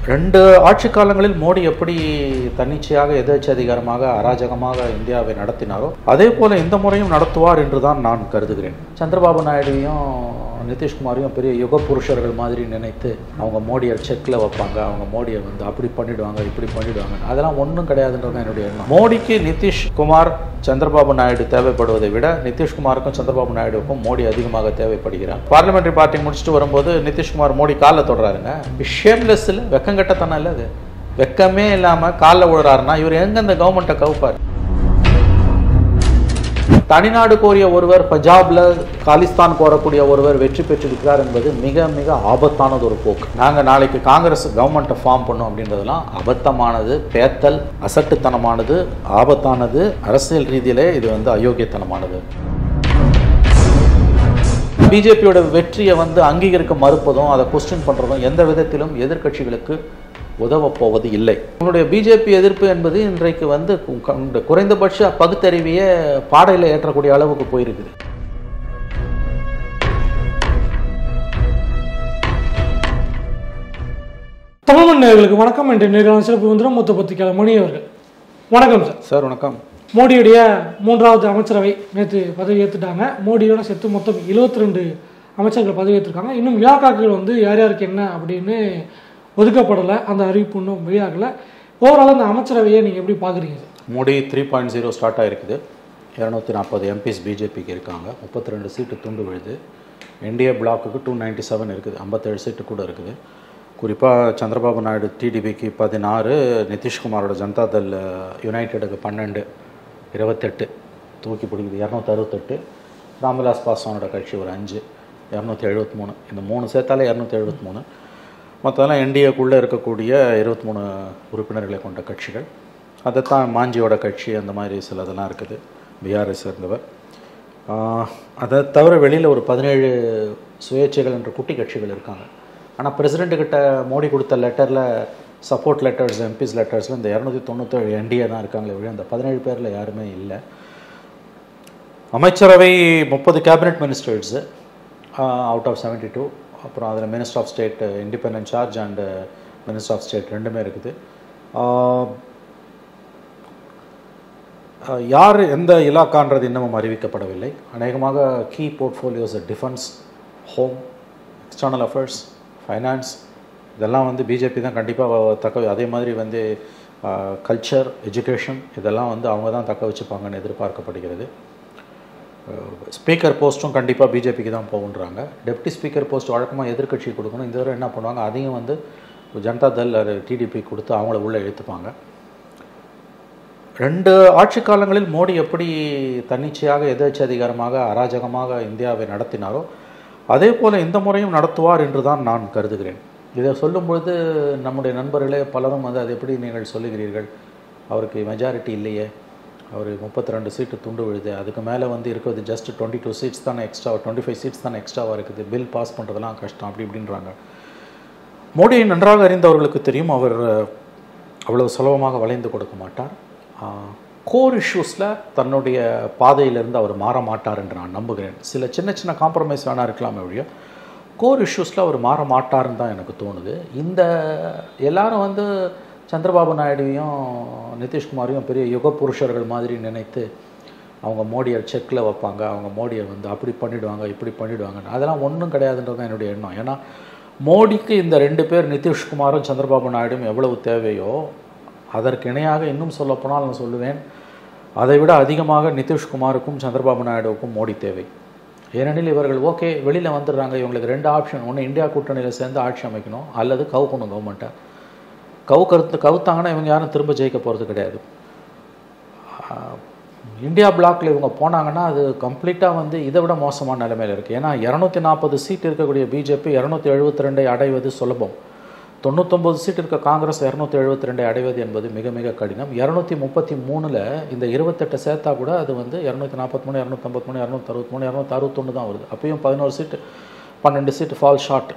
ரெண்டு ஆட்சி காலங்களில் மோடி எப்படி தன்னிச்சையாக எதேச்சதிகாரமாக அராஜகமாக இந்தியாவை நடத்தினாரோ அதே போல இந்த முறையும் நடத்துவார் என்று தான் நான் கருதுகிறேன் சந்திரபாபு நாயுடுவையும் நிதிஷ்குமாரையும் பெரிய யுக புருஷர்கள் மாதிரி நினைத்து அவங்க மோடியை செக்கில் வைப்பாங்க அவங்க மோடியை வந்து அப்படி பண்ணிடுவாங்க இப்படி பண்ணிடுவாங்க அதெல்லாம் ஒன்றும் கிடையாதுன்றது தான் என்னுடைய எண்ணம் மோடிக்கு நிதிஷ்குமார் சந்திரபாபு நாயுடு தேவைப்படுவதை விட நிதிஷ்குமாருக்கும் சந்திரபாபு நாயுடுவுக்கும் மோடி அதிகமாக தேவைப்படுகிறார் பார்லிமெண்டரி பார்ட்டி முடிச்சுட்டு வரும்போது நிதிஷ்குமார் மோடி காலில் தொடுறாருங்க ஷேம்லெஸ் இல்லை வெக்கங்கட்டத்தனம் இல்லை அது வெக்கமே இல்லாமல் காலில் விழுறாருன்னா இவர் எங்க இந்த கவர்மெண்ட்டை கவுப்பார் தனிநாடு கோரிய ஒருவர் பஞ்சாப்ல காலிஸ்தான் கோரக்கூடிய ஒருவர் வெற்றி பெற்றிருக்கிறார் என்பது மிக மிக ஆபத்தானது ஒரு போக்கு நாங்க நாளைக்கு காங்கிரஸ் கவர்மெண்ட்டை ஃபார்ம் பண்ணோம் அப்படின்றதெல்லாம் அபத்தமானது பேத்தல் அசட்டுத்தனமானது ஆபத்தானது அரசியல் ரீதியிலே இது வந்து அயோக்கியத்தனமானது பிஜேபியோட வெற்றியை வந்து அங்கீகரிக்க மறுப்பதும் அதை கொஸ்டின் பண்ணுறதும் எந்த விதத்திலும் எதிர்க்கட்சிகளுக்கு உதவப் போவது இல்லை உங்களுடைய பிஜேபி எதிர்ப்பு என்பது இன்றைக்கு வந்து கு- இந்த குறைந்தபட்ச பகுத்தறிவையே பாடையில் ஏற்றக்கூடிய அளவுக்கு போயிருக்குது தமிழ் நேயர்களுக்கு வணக்கம் என்ற நேரான சிறப்பு வந்துடும் மூத்த பத்திரிகையாளர் மணி அவர்கள் வணக்கம் சார் சார் வணக்கம் மோடியுடைய மூன்றாவது அமைச்சரவை நேற்று பதவி ஏற்றுட்டாங்க மோடியோட சேர்த்து மொத்தம் 72 ரெண்டு அமைச்சர்கள் பதவி ஏற்றிருக்காங்க இன்னும் இலாக்காக்கள் வந்து யார் யாருக்கு என்ன அப்படின்னு ஒதுக்கப்படலை அந்த அறிவிப்பு இன்னும் வெளியாகலை ஓவரால் அந்த அமைச்சரவையை நீங்கள் எப்படி பார்க்குறீங்க sir Modi three point zero start ஆகிருக்குது இரநூத்தி நாற்பது எம்பிஸ் பிஜேபிக்கு இருக்காங்க முப்பத்தி ரெண்டு சீட்டு துண்டு விழுது என்டிஏ பிளாக்குக்கு டூ நைன்ட்டி செவன் இருக்குது ஐம்பத்தேழு சீட்டு கூட இருக்குது குறிப்பாக சந்திரபாபு நாயுடு டிடிபிக்கு பதினாறு நிதிஷ்குமாரோட ஜனதாதள் யுனைடெடுக்கு பன்னெண்டு இருபத்தெட்டு தூக்கி பிடிக்குது இரநூத்தி அறுபத்தெட்டு ராமவிலாஸ் பாஸ்வானோட கட்சி ஒரு அஞ்சு இரநூத்தி எழுபத்தி மூணு இந்த மூணு சேர்த்தாலே இரநூத்தி எழுபத்தி மூணு மற்றதெல்லாம் என்டிஏக்குள்ளே இருக்கக்கூடிய இருபத்தி மூணு உறுப்பினர்களை கொண்ட கட்சிகள் அதைத்தான் மாஞ்சியோட கட்சி அந்த மாதிரி சிலதெல்லாம் இருக்குது பீகாரை சேர்ந்தவர் ஆஹ், அதை தவிர வெளியில் ஒரு பதினேழு சுயேட்சைகள் என்ற குட்டி கட்சிகள் இருக்காங்க ஆனால் பிரசிடெண்ட்டுக்கிட்ட மோடி கொடுத்த லெட்டரில் சப்போர்ட் லெட்டர்ஸ் எம்பிஸ் லெட்டர்ஸில் இந்த இரநூத்தி தொண்ணூற்றேழு என்டிஏ தான் இருக்காங்களே ஒழிய அந்த பதினேழு பேரில் யாருமே இல்லை அமைச்சரவை முப்பது cabinet ministers out of 72 two அப்புறம் அதில் minister of state independent charge and minister of state ரெண்டுமே இருக்குது ஆஹ், ஆஹ், யார் எந்த இலாக்கான்றது இன்னமும் அறிவிக்கப்படவில்லை அநேகமாக key portfolios defence home external affairs finance இதெல்லாம் வந்து பிஜேபி தான் கண்டிப்பாக தக்க அதே மாதிரி வந்து கல்ச்சர் எஜுகேஷன் இதெல்லாம் வந்து அவங்க தான் தக்க வச்சுப்பாங்கன்னு எதிர்பார்க்கப்படுகிறது ஸ்பீக்கர் போஸ்ட்டும் கண்டிப்பாக பிஜேபிக்கு தான் போகுன்றாங்க டெப்டி ஸ்பீக்கர் போஸ்ட் வழக்கமாக எதிர்க்கட்சி கொடுக்கணும் இந்த தடவை என்ன பண்ணுவாங்க அதையும் வந்து ஜனதா தள் அது டிடிபி கொடுத்து அவங்கள உள்ளே இழுத்துப்பாங்க ரெண்டு ஆட்சி காலங்களில் மோடி எப்படி தன்னிச்சையாக எதேச்சதிகாரமாக அராஜகமாக இந்தியாவை நடத்தினாரோ அதே போல் இந்த முறையும் நடத்துவார் என்று தான் நான் கருதுகிறேன் இதை சொல்லும்பொழுது நம்முடைய நண்பர்களே பலரும் வந்து அது எப்படி நீங்கள் சொல்லுகிறீர்கள் அவருக்கு மெஜாரிட்டி இல்லையே அவர் முப்பத்தி ரெண்டு சீட்டு துண்டு விழுது அதுக்கு மேலே வந்து இருக்கிறது ஜஸ்ட் டுவெண்ட்டி டூ சீட்ஸ் தானே எக்ஸ்ட்ரா டுவெண்ட்டி ஃபைவ் சீட்ஸ் தானே எக்ஸ்ட்ராவாக இருக்குது பில் பாஸ் பண்ணுறதெல்லாம் கஷ்டம் அப்படி இப்படின்றாங்க மோடியை நன்றாக அறிந்தவர்களுக்கு தெரியும் அவர் அவ்வளவு சுலபமாக வளைந்து கொடுக்க மாட்டார் கோர் இஷ்யூஸில் தன்னுடைய பாதையிலிருந்து அவர் மாற மாட்டார் என்று நான் நம்புகிறேன் சில சின்ன சின்ன காம்ப்ரமைஸ் வேணா இருக்கலாமே ஒழிய கோர் இஷ்யூஸில் அவர் மாற மாட்டாருன்னு தான் எனக்கு தோணுது இந்த எல்லாரும் வந்து சந்திரபாபு நாயுடுவையும் நிதிஷ்குமாரையும் பெரிய யுக புருஷர்கள் மாதிரி நினைத்து அவங்க மோடியை செக்கில் வைப்பாங்க அவங்க மோடியை வந்து அப்படி பண்ணிடுவாங்க இப்படி பண்ணிடுவாங்க அதெல்லாம் ஒன்றும் கிடையாதுன்றது தான் என்னுடைய எண்ணம் ஏன்னா மோடிக்கு இந்த ரெண்டு பேர் நிதிஷ்குமாரும் சந்திரபாபு நாயுடும் எவ்வளவு தேவையோ அதற்கு இணையாக இன்னும் சொல்லப்போனால் நான் சொல்லுவேன் அதை விட அதிகமாக நிதிஷ்குமாருக்கும் சந்திரபாபு நாயுடுவுக்கும் மோடி தேவை ஏனெனில் இவர்கள் ஓகே வெளியில் வந்துடுறாங்க இவங்களுக்கு ரெண்டு ஆப்ஷன் ஒன்று இந்தியா கூட்டணியில் சேர்ந்து ஆட்சி அமைக்கணும் அல்லது கவுக்கணும் கவர்மெண்ட்டை கவு கருத்து கவுத்தாங்கன்னா இவங்க யாரும் திரும்ப ஜெயிக்க போகிறது கிடையாது ஆஹ், இந்தியா பிளாக்ல இவங்க போனாங்கன்னா அது கம்ப்ளீட்டாக வந்து இதை விட மோசமான நிலைமையில் இருக்குது ஏன்னா இரநூத்தி நாற்பது சீட் இருக்கக்கூடிய பிஜேபி இரநூத்தி எழுபத்தி ரெண்டை அடைவது சுலபம் தொண்ணூத்தொம்பது சீட் இருக்க காங்கிரஸ் இரநூத்தி எழுபத்தி ரெண்டை அடைவது என்பது மிக மிக கடினம் இரநூத்தி முப்பத்தி மூணில் இந்த இருபத்தெட்டு சேர்த்தா கூட அது வந்து இரநூத்தி நாற்பத்தி மூணு இரநூத்தம்பத்தி மூணு இரநூத்தி அறுபத்தி மூணு இரநூத்தி அறுபத்தொன்று தான் வருது அப்பயும் பதினோரு சீட்டு பன்னெண்டு சீட்டு ஃபால் ஷார்ட்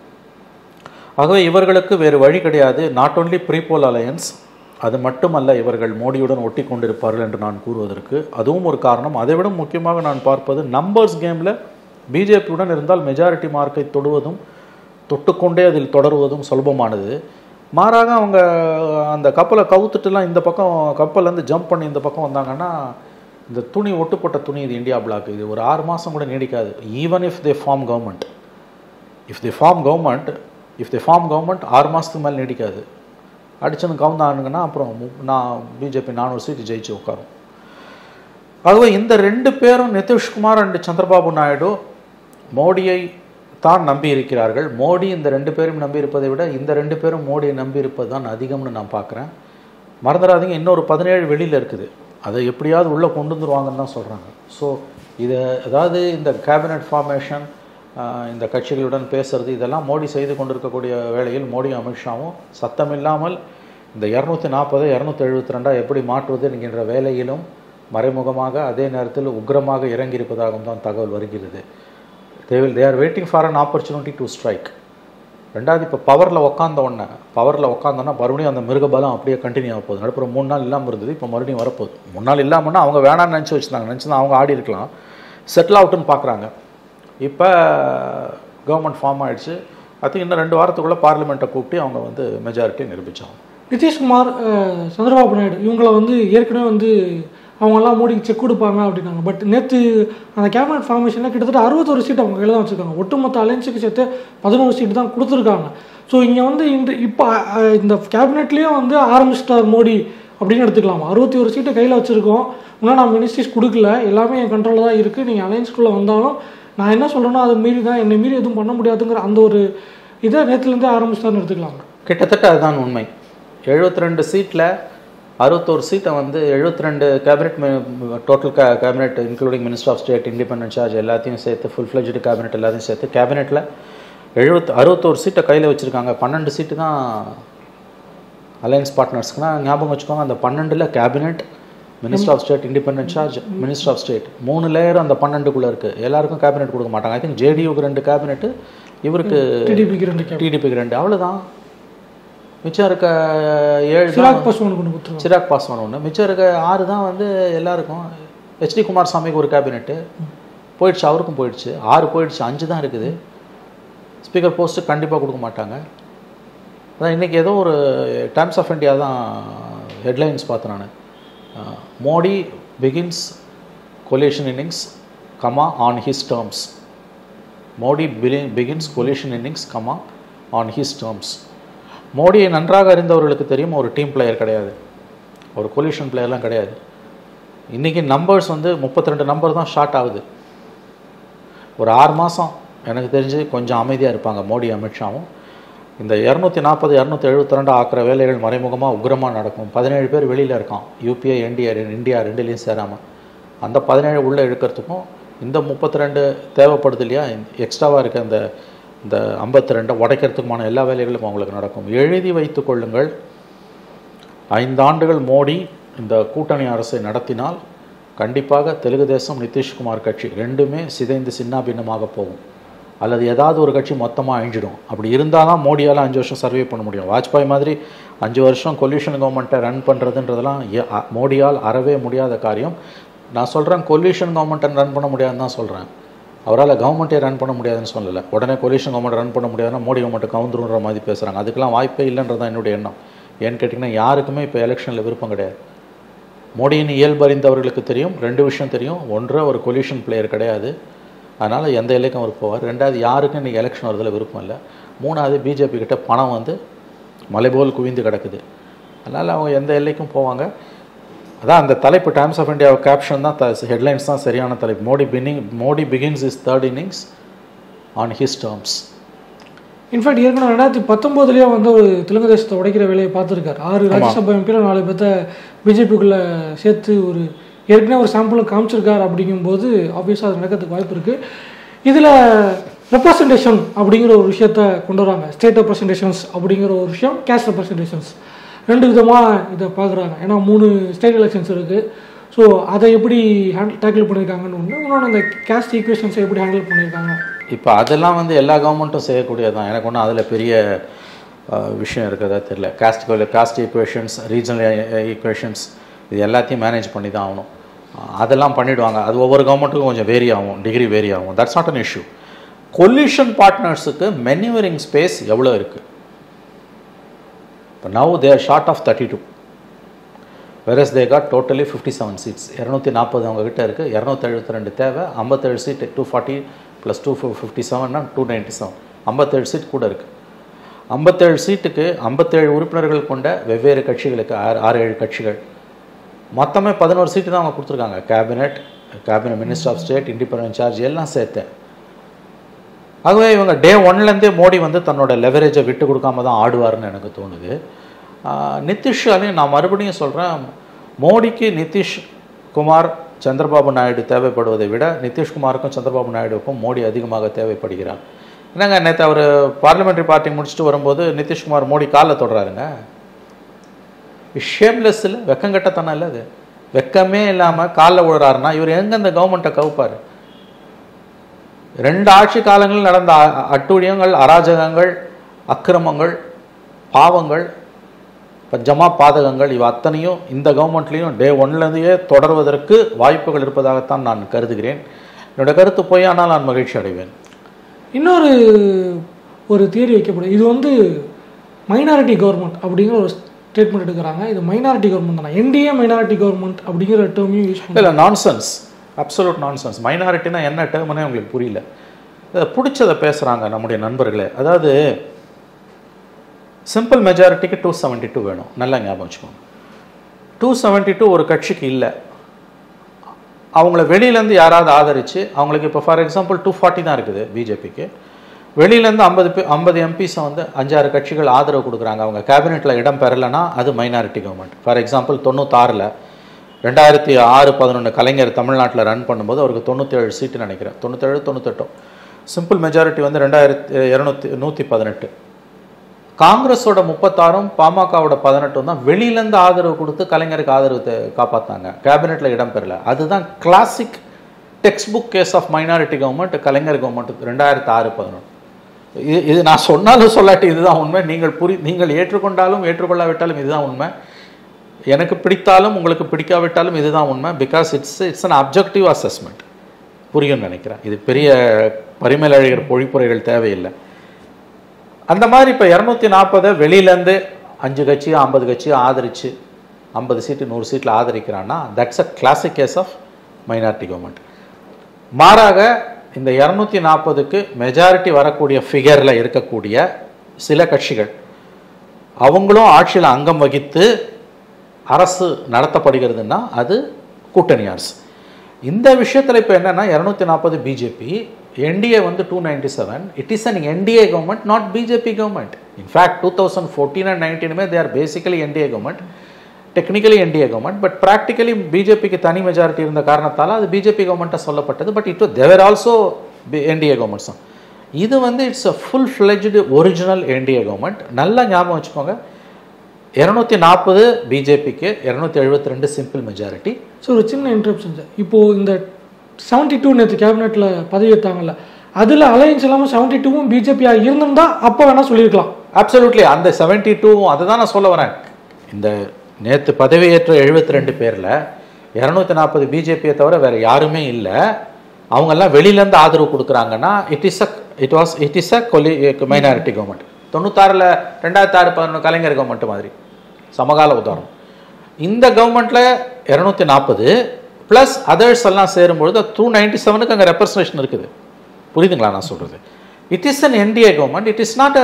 ஆகவே இவர்களுக்கு வேறு வழி கிடையாது நாட் only ப்ரீபோல் அலையன்ஸ் அது மட்டுமல்ல இவர்கள் மோடியுடன் ஒட்டி கொண்டிருப்பார்கள் என்று நான் கூறுவதற்கு அதுவும் ஒரு காரணம் அதைவிட முக்கியமாக நான் பார்ப்பது நம்பர்ஸ் கேமில் பிஜேபியுடன் இருந்தால் மெஜாரிட்டி மார்க்கை தொடுவதும் தொட்டுக்கொண்டே அதில் தொடருவதும் சுலபமானது மாறாக அவங்க அந்த கப்பலை கவுத்துட்டுலாம் இந்த பக்கம் கப்பல்லேருந்து ஜம்ப் பண்ணி இந்த பக்கம் வந்தாங்கன்னா இந்த துணி ஒட்டுப்பட்ட துணி இது இந்தியா பிளாக் இது ஒரு ஆறு மாதம் கூட நீடிக்காது even if they form government if they form government if they form government ஆறு மாதத்துக்கு மேலே நீடிக்காது அடிச்சுன்னு கவுந்தானுங்கன்னா அப்புறம் மு- நான் பிஜேபி நானூறு சீட்டு ஜெயிச்சு உட்காரும் ஆகவே இந்த ரெண்டு பேரும் நிதிஷ்குமார் அண்ட் சந்திரபாபு நாயுடு மோடியை தான் நம்பி இருக்கிறார்கள் மோடி இந்த ரெண்டு பேரும் நம்பி இருப்பதை விட இந்த ரெண்டு பேரும் மோடியை நம்பி இருப்பது தான் அதிகம்னு நான் பார்க்குறேன் மறந்துடாதீங்க இன்னொரு பதினேழு வெளியில் இருக்குது அதை எப்படியாவது உள்ளே கொண்டு வந்துருவாங்கன்னு தான் சொல்கிறாங்க ஸோ இதை அதாவது இந்த கேபினட் ஃபார்மேஷன் இந்த கட்சிகளுடன் பேசுறது இதெல்லாம் மோடி செய்து கொண்டிருக்கக்கூடிய வேளையில் மோடி அமித்ஷாவும் சத்தமில்லாமல் இந்த இரநூத்தி நாற்பது இரநூத்தி எழுபத்தி ரெண்டா எப்படி மாற்றுவது என்கின்ற வேலையிலும் மறைமுகமாக அதே நேரத்தில் உக்கிரமாக இறங்கியிருப்பதாகவும் தான் தகவல் வருகிறது they will they are waiting for an opportunity to strike ரெண்டாவது இப்போ பவரில் உட்காந்த உடனே பவரில் உட்காந்தோன்னா மறுபடியும் அந்த மிருகபலம் அப்படியே கண்டினியூ ஆக போகுது நடுப்புற மூணு நாள் இல்லாமல் இருந்தது இப்போ மறுபடியும் வரப்போகுது மூணு நாள் இல்லாமல்னா அவங்க வேணாம்னு நினச்சி வச்சுருந்தாங்க நினச்சிருந்தா அவங்க ஆடி இருக்கலாம் செட்டில் அவுட்டுன்னு பார்க்குறாங்க இப்போ கவர்மெண்ட் ஃபார்ம் ஆயிடுச்சு ஐ திங்க் இன்னும் ரெண்டு வாரத்துக்குள்ளே பார்லிமெண்ட்டை கூப்பிட்டு அவங்க வந்து மெஜாரிட்டி நிரூபிச்சாங்க நிதிஷ்குமார் அஹ், சந்திரபாபு நாயுடு இவங்களை வந்து ஏற்கனவே வந்து அவங்கெல்லாம் மோடிக்கு செக் கொடுப்பாங்க அப்படின்னாங்க பட் நேற்று அந்த கேபினட் ஃபார்மேஷனில் கிட்டத்தட்ட அறுபத்தொரு சீட் அவங்க கையில் தான் வச்சுருக்காங்க ஒட்டுமொத்த அலைன்ஸுக்கு சேர்த்து பதினோரு சீட் தான் கொடுத்துருக்காங்க ஸோ இங்கே வந்து இந்த இப்போ அஹ், இந்த கேபினெட்லேயும் வந்து ஆரம்பிச்சிட்டார் மோடி அப்படின்னு எடுத்துக்கலாம் அறுபத்தி ஒரு சீட்டை கையில் வச்சுருக்கோம் இன்னும் நான் மினிஸ்ட்ரிஸ் கொடுக்கல எல்லாமே என் கண்ட்ரோலில் தான் இருக்குது நீங்கள் அலைன்ஸ்குள்ளே வந்தாலும் நான் என்ன சொல்கிறேனோ அதை மீறி தான் என்னை மீறி எதுவும் பண்ண முடியாதுங்கிற அந்த ஒரு இதை நேற்றுலேருந்தே ஆரம்பிச்சிட்டாருன்னு எடுத்துக்கலாங்க கிட்டத்தட்ட அதுதான் உண்மை எழுபத்தி ரெண்டு சீட்டில் அறுபத்தோரு சீட்டை வந்து எழுபத்தி ரெண்டு கேபினெட் டோட்டல் கே cabinet including minister of state independent charge எல்லாத்தையும் சேர்த்து ஃபுல் ஃப்ளெஜ்டு கேபினெட் எல்லாத்தையும் சேர்த்து கேபினெட்டில் எழுபத்து அறுபத்தோரு சீட்டை கையில் வச்சுருக்காங்க பன்னெண்டு சீட்டு தான் அலையன்ஸ் பார்ட்னர்ஸ்க்குனா ஞாபகம் வச்சுக்கோங்க அந்த பன்னெண்டில் cabinet minister of state independent charge minister of state மூணு லேயர் அந்த பன்னெண்டுக்குள்ளே இருக்குது எல்லாருக்கும் கேபினெட் கொடுக்க மாட்டாங்க ஐ திங்க் ஜேடியூக்கு ரெண்டு கேபினெட்டு இவருக்கு டிடிபிக்கு ரெண்டு கேப் டிடிபிக்கு ரெண்டு அவ்வளோதான் மிச்சம் இருக்க ஏழு தான் சிராக் பாஸ்வான் கொண்டு கொடுத்துருவாங்க சிராக் பாஸ்வான் ஒன்று மிச்சம் இருக்க ஆறு தான் வந்து எல்லாருக்கும் ஹெச்டி குமாரசாமிக்கு ஒரு கேபினெட்டு போயிடுச்சு அவருக்கும் போயிடுச்சு ஆறு போயிடுச்சு அஞ்சு தான் இருக்குது ஸ்பீக்கர் போஸ்ட்டு கண்டிப்பாக கொடுக்க மாட்டாங்க அதான் இன்றைக்கி ஏதோ ஒரு டைம்ஸ் ஆஃப் இந்தியா தான் ஹெட்லைன்ஸ் பார்த்தேன் நான் Modi begins coalition innings comma on his terms Modi begins coalition innings comma on his terms மோடியை நன்றாக அறிந்தவர்களுக்கு தெரியும் ஒரு டீம் பிளேயர் கிடையாது ஒரு கொலிஷன் பிளேயர்லாம் கிடையாது இன்றைக்கி நம்பர்ஸ் வந்து முப்பத்தி ரெண்டு நம்பர் தான் ஷார்ட் ஆகுது ஒரு ஆறு மாதம் எனக்கு தெரிஞ்சு கொஞ்சம் அமைதியாக இருப்பாங்க மோடி அமித்ஷாவும் இந்த இரநூத்தி நாற்பது இரநூத்தி எழுபத்தி ரெண்டு ஆக்கிற வேலைகள் மறைமுகமாக உக்ரமாக நடக்கும் பதினேழு பேர் வெளியில் இருக்கான் யூபிஐ என்டிஆர் இந்தியா ரெண்டுலேயும் சேராமல் அந்த பதினேழு உள்ளே இழுக்கிறதுக்கும் இந்த முப்பத்தி ரெண்டு தேவைப்படுது இல்லையா எக்ஸ்ட்ராவாக இருக்க இந்த இந்த ஐம்பத்தி ரெண்டை உடைக்கிறதுக்குமான எல்லா வேலைகளும் அவங்களுக்கு நடக்கும் எழுதி வைத்துக் கொள்ளுங்கள் ஐந்தாண்டுகள் மோடி இந்த கூட்டணி அரசை நடத்தினால் கண்டிப்பாக தெலுங்கு தேசம் நிதிஷ்குமார் கட்சி ரெண்டுமே சிதைந்து சின்னாபின்னமாக போகும் அல்லது ஏதாவது ஒரு கட்சி மொத்தமாக அழிஞ்சிடும் அப்படி இருந்தால் தான் மோடியால் அஞ்சு வருஷம் சர்வே பண்ண முடியும் வாஜ்பாய் மாதிரி அஞ்சு வருஷம் கொல்யூஷன் கவர்மெண்ட்டை ரன் பண்ணுறதுன்றதெல்லாம் எ- அ- மோடியால் அறவே முடியாத காரியம் நான் சொல்கிறேன் கொல்யூஷன் கவர்மெண்ட்டை ரன் பண்ண முடியாதுன்னு தான் சொல்கிறேன் அவரால் கவர்மெண்ட்டே ரன் பண்ண முடியாதுன்னு சொல்லலை உடனே கொலிஷன் கவர்மெண்ட் ரன் பண்ண முடியாதுன்னா மோடி கவர்மெண்ட் கவுந்துருன்ற மாதிரி பேசுகிறாங்க அதுக்கெல்லாம் வாய்ப்பே இல்லைன்றது தான் என்னுடைய எண்ணம் ஏன்னு கேட்டிங்கன்னா யாருக்குமே இப்போ எலெக்ஷனில் விருப்பம் கிடையாது மோடியின் இயல்பு அறிந்தவர்களுக்கு தெரியும் ரெண்டு விஷயம் தெரியும் ஒன்று ஒரு கொலிஷன் பிளேயர் கிடையாது அதனால் எந்த எல்லைக்கும் அவர் போவார் ரெண்டாவது யாருக்கும் இன்றைக்கி எலெக்ஷன் வரதுல விருப்பம் இல்லை மூணாவது பிஜேபி கிட்ட பணம் வந்து மலைபோல் குவிந்து கிடக்குது அதனால் அவங்க எந்த எல்லைக்கும் போவாங்க அதான் அந்த தலைப்பு டைம்ஸ் ஆஃப் இந்தியா கேப்ஷன் தான் ஹெட்லைன்ஸ் தான் சரியான தலைப்பு Modi beginning Modi begins is third innings on his terms in fact ஏற்கனவே ரெண்டாயிரத்தி பத்தொம்போதுலேயே வந்து ஒரு தெலுங்கு தேசத்தை உடைக்கிற வேலையை பார்த்துருக்காரு ஆறு ராஜ்யசபா எம்பியில் நாலு பேர்த்த பிஜேபிக்குள்ளே சேர்த்து ஒரு ஏற்கனவே ஒரு சாம்பிளும் காமிச்சிருக்காரு அப்படிங்கும்போது ஆப்வியஸாக அது நடக்கிறதுக்கு வாய்ப்பு இருக்குது இதில் ரெப்ரசன்டேஷன் அப்படிங்கிற ஒரு விஷயத்த கொண்டு வராங்க ஸ்டேட் ரெப்ரசன்டேஷன்ஸ் அப்படிங்கிற ஒரு விஷயம் கேஷ் ரெப்ரசன்டேஷன்ஸ் ரெண்டு விதமாக இதை பார்க்குறாங்க ஏன்னா மூணு ஸ்டேட் எலெக்ஷன்ஸ் இருக்குது ஸோ அதை எப்படி ஹேண்டில் டேக்கிள் பண்ணியிருக்காங்கன்னு ஒன்று இன்னொன்று அந்த கேஸ்ட் ஈக்குவேஷன்ஸை எப்படி ஹேண்டில் பண்ணியிருக்காங்க இப்போ அதெல்லாம் வந்து எல்லா கவர்மெண்ட்டும் செய்யக்கூடியதான் எனக்கு ஒன்றும் அதில் பெரிய அஹ், விஷயம் இருக்கிறதா தெரியல caste caste equations regional equations இது எல்லாத்தையும் மேனேஜ் பண்ணி தான் ஆகணும் அஹ், அதெல்லாம் பண்ணிடுவாங்க அது ஒவ்வொரு கவர்மெண்ட்டுக்கும் கொஞ்சம் வேரி ஆகும் டிகிரி வேரி ஆகும் that's not an issue coalition பார்ட்னர்ஸுக்கு மெனிவரிங் ஸ்பேஸ் எவ்வளோ இருக்குது இப்போ now they are short of thirty two whereas they got totally fifty seven seats இரநூத்தி நாற்பது அவங்க கிட்ட இருக்குது இரநூத்தி எழுபத்தி ரெண்டு தேவை ஐம்பத்தேழு seat two forty plus two fifty செவன்னா டூ நைன்ட்டி செவன் ஐம்பத்தேழு சீட் கூட இருக்குது ஐம்பத்தேழு சீட்டுக்கு ஐம்பத்தேழு உறுப்பினர்கள் கொண்ட வெவ்வேறு கட்சிகளுக்கு ஆறு ஆறு ஏழு கட்சிகள் மொத்தமே பதினோரு சீட்டு தான் அவங்க கொடுத்துருக்காங்க cabinet cabinet minister of state independent charge எல்லாம் சேர்த்து ஆகவே இவங்க டே ஒன்லேருந்தே மோடி வந்து தன்னோட லெவரேஜை விட்டு கொடுக்காம தான் ஆடுவார்னு எனக்கு தோணுது ஆஹ் நிதிஷ் அதையும் நான் மறுபடியும் சொல்கிறேன் மோடிக்கு நிதிஷ் குமார் சந்திரபாபு நாயுடு தேவைப்படுவதை விட நிதிஷ்குமாருக்கும் சந்திரபாபு நாயுடுவுக்கும் மோடி அதிகமாக தேவைப்படுகிறார் என்னங்க நேற்று அவர் பார்லிமெண்ட்ரி பார்ட்டி முடிச்சுட்டு வரும்போது நிதிஷ்குமார் மோடி காலில் தொடுறாருங்க ஷேம்லெஸ் இல்லை வெக்கங்கட்டத்தனம் இல்லை அது வெக்கமே இல்லாமல் காலில் விழுறாருன்னா இவர் எங்கே இந்த கவர்மெண்ட்டை கவுப்பார் ரெண்டு ஆட்சி காலங்களில் நடந்த அ- அட்டூழியங்கள் அராஜகங்கள் அக்கிரமங்கள் பாவங்கள் பஞ்சமா பாதகங்கள் இவ அத்தனையும் இந்த கவர்மெண்ட்லேயும் டே ஒன்லேருந்தே தொடர்வதற்கு வாய்ப்புகள் இருப்பதாகத்தான் நான் கருதுகிறேன் என்னோட கருத்து போய் ஆனால் நான் மகிழ்ச்சி அடைவேன் இன்னொரு ஒரு தியரி வைக்கப்படும் இது வந்து மைனாரிட்டி கவர்மெண்ட் அப்படிங்கிற ஒரு ஸ்டேட்மெண்ட் எடுக்கிறாங்க இது மைனாரிட்டி கவர்மெண்ட் தானே என்டிஏ மைனாரிட்டி கவர்மெண்ட் அப்படிங்கிற டேர்மையும் யூஸ் பண்ணி இல்லை நான்சென்ஸ் அப்சல்யூட் நான்சென்ஸ் மைனாரிட்டினா என்ன டேர்ம்னே உங்களுக்கு புரியல இதை பிடிச்சதை பேசுகிறாங்க நம்முடைய நண்பர்களே அதாவது சிம்பிள் மெஜாரிட்டிக்கு டூ செவன்ட்டி டூ வேணும் நல்லா ஞாபகம் வச்சுக்கோங்க டூ செவன்ட்டி டூ ஒரு கட்சிக்கு இல்லை அவங்கள வெளியிலேருந்து யாராவது ஆதரித்து அவங்களுக்கு இப்போ ஃபார் எக்ஸாம்பிள் டூ ஃபார்ட்டி தான் இருக்குது பிஜேபிக்கு வெளியிலேருந்து ஐம்பது பே ஐம்பது எம்பிஸை வந்து அஞ்சாறு கட்சிகள் ஆதரவு கொடுக்குறாங்க அவங்க கேபினெட்டில் இடம் பெறலைன்னா அது மைனாரிட்டி கவர்மெண்ட் ஃபார் எக்ஸாம்பிள் தொண்ணூத்தாறில் ரெண்டாயிரத்தி ஆறு பதினொன்று கலைஞர் தமிழ்நாட்டில் ரன் பண்ணும்போது அவருக்கு தொண்ணூற்றேழு சீட்டு நினைக்கிறேன் தொண்ணூற்றேழு தொண்ணூத்தெட்டோ சிம்பிள் மெஜாரிட்டி வந்து ரெண்டாயிரத்தி இரநூத்தி நூற்றி பதினெட்டு காங்கிரஸோட முப்பத்தாறும் பாமகவோட பதினெட்டும் தான் வெளியிலேருந்து ஆதரவு கொடுத்து கலைஞருக்கு ஆதரவு தே- காப்பாத்தாங்க கேபினெட்டில் இடம் பெறல அதுதான் classic textbook case of minority government Kalaignar government ரெண்டாயிரத்தி ஆறு பதினொன்று இது இது நான் சொன்னாலும் சொல்லாட்டி இதுதான் உண்மை நீங்கள் புரி நீங்கள் ஏற்றுக்கொண்டாலும் ஏற்றுக்கொள்ளாவிட்டாலும் இதுதான் உண்மை எனக்கு பிடித்தாலும் உங்களுக்கு பிடிக்காவிட்டாலும் இதுதான் உண்மை because it's it's an objective assessment புரியும்னு நினைக்கிறேன் இது பெரிய பரிமேலழகர் பொழிப்புரைகள் தேவையில்லை அந்த மாதிரி இப்போ இரநூத்தி நாற்பதை வெளியிலேருந்து அஞ்சு கட்சியோ ஐம்பது கட்சியோ ஆதரித்து ஐம்பது சீட்டு நூறு சீட்டில் ஆதரிக்கிறான்னா that's a classic case of minority government மாறாக இந்த இரநூத்தி நாற்பதுக்கு மெஜாரிட்டி வரக்கூடிய ஃபிகரில் இருக்கக்கூடிய சில கட்சிகள் அவங்களும் ஆட்சியில் அங்கம் வகித்து அரசு நடத்தப்படுகிறதுன்னா அது கூட்டணி அரசு இந்த விஷயத்தில் இப்போ என்னன்னா இரநூத்தி நாற்பது பிஜேபி என்டிஏ வந்து two ninety seven it is an NDA government not BJP government in fact two thousand fourteen and நைன்டீனுமே they are basically NDA government technically NDA government but practically பிஜேபிக்கு தனி மெஜாரிட்டி இருந்த காரணத்தால் அது பிஜேபி கவர்மெண்ட்டாக சொல்லப்பட்டது but it they were also NDA governments தான் இது வந்து it's a full fledged original NDA government நல்லா ஞாபகம் வச்சுக்கோங்க இரநூத்தி நாற்பது பிஜேபிக்கு இரநூத்தி எழுபத்தி ரெண்டு சிம்பிள் மெஜாரிட்டி ஸோ ஒரு சின்ன இன்ட்ரப்ஷன் சார் இப்போது இந்த செவன்ட்டி டூ நேற்று கேபினெட்டில் பதவி ஏற்றாங்கல்ல அதில் அலையன்ஸ் இல்லாமல் செவன்ட்டி டூவும் பிஜேபியாக இருந்திருந்தா அப்போ வேணால் சொல்லியிருக்கலாம் அப்சல்யூட்லி அந்த செவன்ட்டி டூவும் அதை தான் நான் சொல்ல வரேன் இந்த நேற்று பதவியேற்ற எழுபத்தி ரெண்டு பேரில் இரநூத்தி நாற்பது பிஜேபியை தவிர வேறு யாருமே இல்லை அவங்கெல்லாம் வெளியிலேருந்து ஆதரவு கொடுக்குறாங்கன்னா it is a it was it is a coalition minority government தொண்ணூத்தாறில் ரெண்டாயிரத்தி ஆறு பதினொன்று கலைஞர் கவர்மெண்ட் மாதிரி சமகால உதாரணம் இந்த கவர்மெண்ட்டில் இரநூத்தி நாற்பது ப்ளஸ் அதர்ஸ் எல்லாம் சேரும்பொழுது டூ நைன்டி செவனுக்கு அங்கே ரெப்ரசன்டேஷன் இருக்குது புரியுதுங்களா நான் சொல்கிறது it is an NDA government it is not a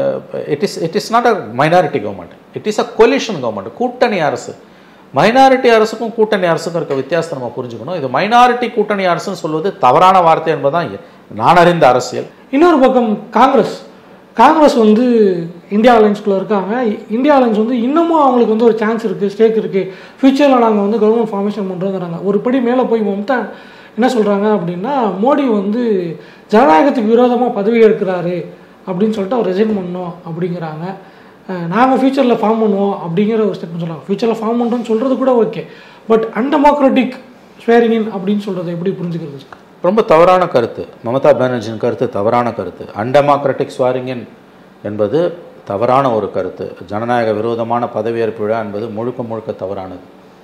it is it is not a minority government it is a coalition government கூட்டணி அரசு மைனாரிட்டி அரசுக்கும் கூட்டணி அரசுக்கும் இருக்க வித்தியாசத்தை நம்ம புரிஞ்சுக்கணும் இது மைனாரிட்டி கூட்டணி அரசுன்னு சொல்வது தவறான வார்த்தை என்பதுதான் நான் அறிந்த அரசியல் இன்னொரு பக்கம் காங்கிரஸ் காங்கிரஸ் வந்து இந்தியா அலைன்ஸ்குள்ளே இருக்காங்க இந்தியா அலைன்ஸ் வந்து இன்னமும் அவங்களுக்கு வந்து ஒரு சான்ஸ் இருக்குது ஸ்டேக் இருக்குது ஃப்யூச்சரில் நாங்கள் வந்து கவர்மெண்ட் ஃபார்மேஷன் பண்ணுறோங்கிறாங்க ஒரு படி மேலே போய் மம்தா என்ன சொல்கிறாங்க அப்படின்னா மோடி வந்து ஜனநாயகத்துக்கு விரோதமாக பதவி எடுக்கிறாரு அப்படின்னு சொல்லிட்டு அவர் ரிசைன் பண்ணோம் அப்படிங்கிறாங்க நாங்கள் ஃப்யூச்சரில் ஃபார்ம் பண்ணுவோம் அப்படிங்கிற ஒரு ஸ்டெப்னு சொல்கிறாங்க ஃப்யூச்சரில் ஃபார்ம் பண்ணுறோம்னு சொல்கிறது கூட ஓகே பட் அன்டெமோக்ராட்டிக் ஸ்வேரிங் அப்படின்னு சொல்கிறத எப்படி புரிஞ்சுக்கிறது ரொம்ப தவறான கருத்து மமதா பானர்ஜியின் கருத்து தவறான கருத்து அன்டெமோக்ராட்டிக் ஸ்வாரிங்கின் என்பது தவறான ஒரு கருத்து ஜனநாயக விரோதமான பதவியேற்பு விழா என்பது முழுக்க முழுக்க தவறானது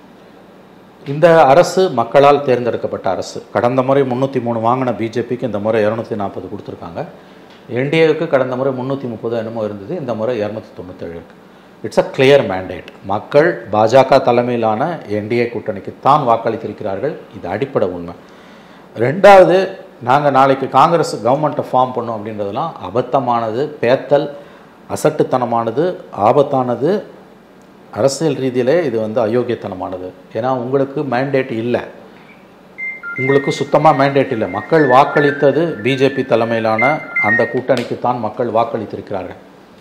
இந்த அரசு மக்களால் தேர்ந்தெடுக்கப்பட்ட அரசு கடந்த முறை முந்நூற்றி மூணு வாங்கின பிஜேபிக்கு இந்த முறை இரநூத்தி நாற்பது கொடுத்துருக்காங்க என்டிஏவுக்கு கடந்த முறை முந்நூற்றி முப்பது என்னமோ இருந்தது இந்த முறை இரநூத்தி தொண்ணூத்தேழு இருக்கு இட்ஸ் அ கிளியர் மேண்டேட் மக்கள் பாஜக தலைமையிலான என்டிஏ கூட்டணிக்கு தான் வாக்களித்திருக்கிறார்கள் இது அடிப்படை உண்மை ரெண்டாவது நாங்கள் நாளைக்கு காங்கிரஸ் கவர்மெண்ட்டை ஃபார்ம் பண்ணோம் அப்படின்றதெல்லாம் அபத்தமானது பேத்தல் அசட்டுத்தனமானது ஆபத்தானது அரசியல் ரீதியிலே இது வந்து அயோக்கியத்தனமானது ஏன்னா உங்களுக்கு மேண்டேட் இல்லை உங்களுக்கு சுத்தமாக மேண்டேட் இல்லை மக்கள் வாக்களித்தது பிஜேபி தலைமையிலான அந்த கூட்டணிக்கு தான் மக்கள் வாக்களித்திருக்கிறார்கள்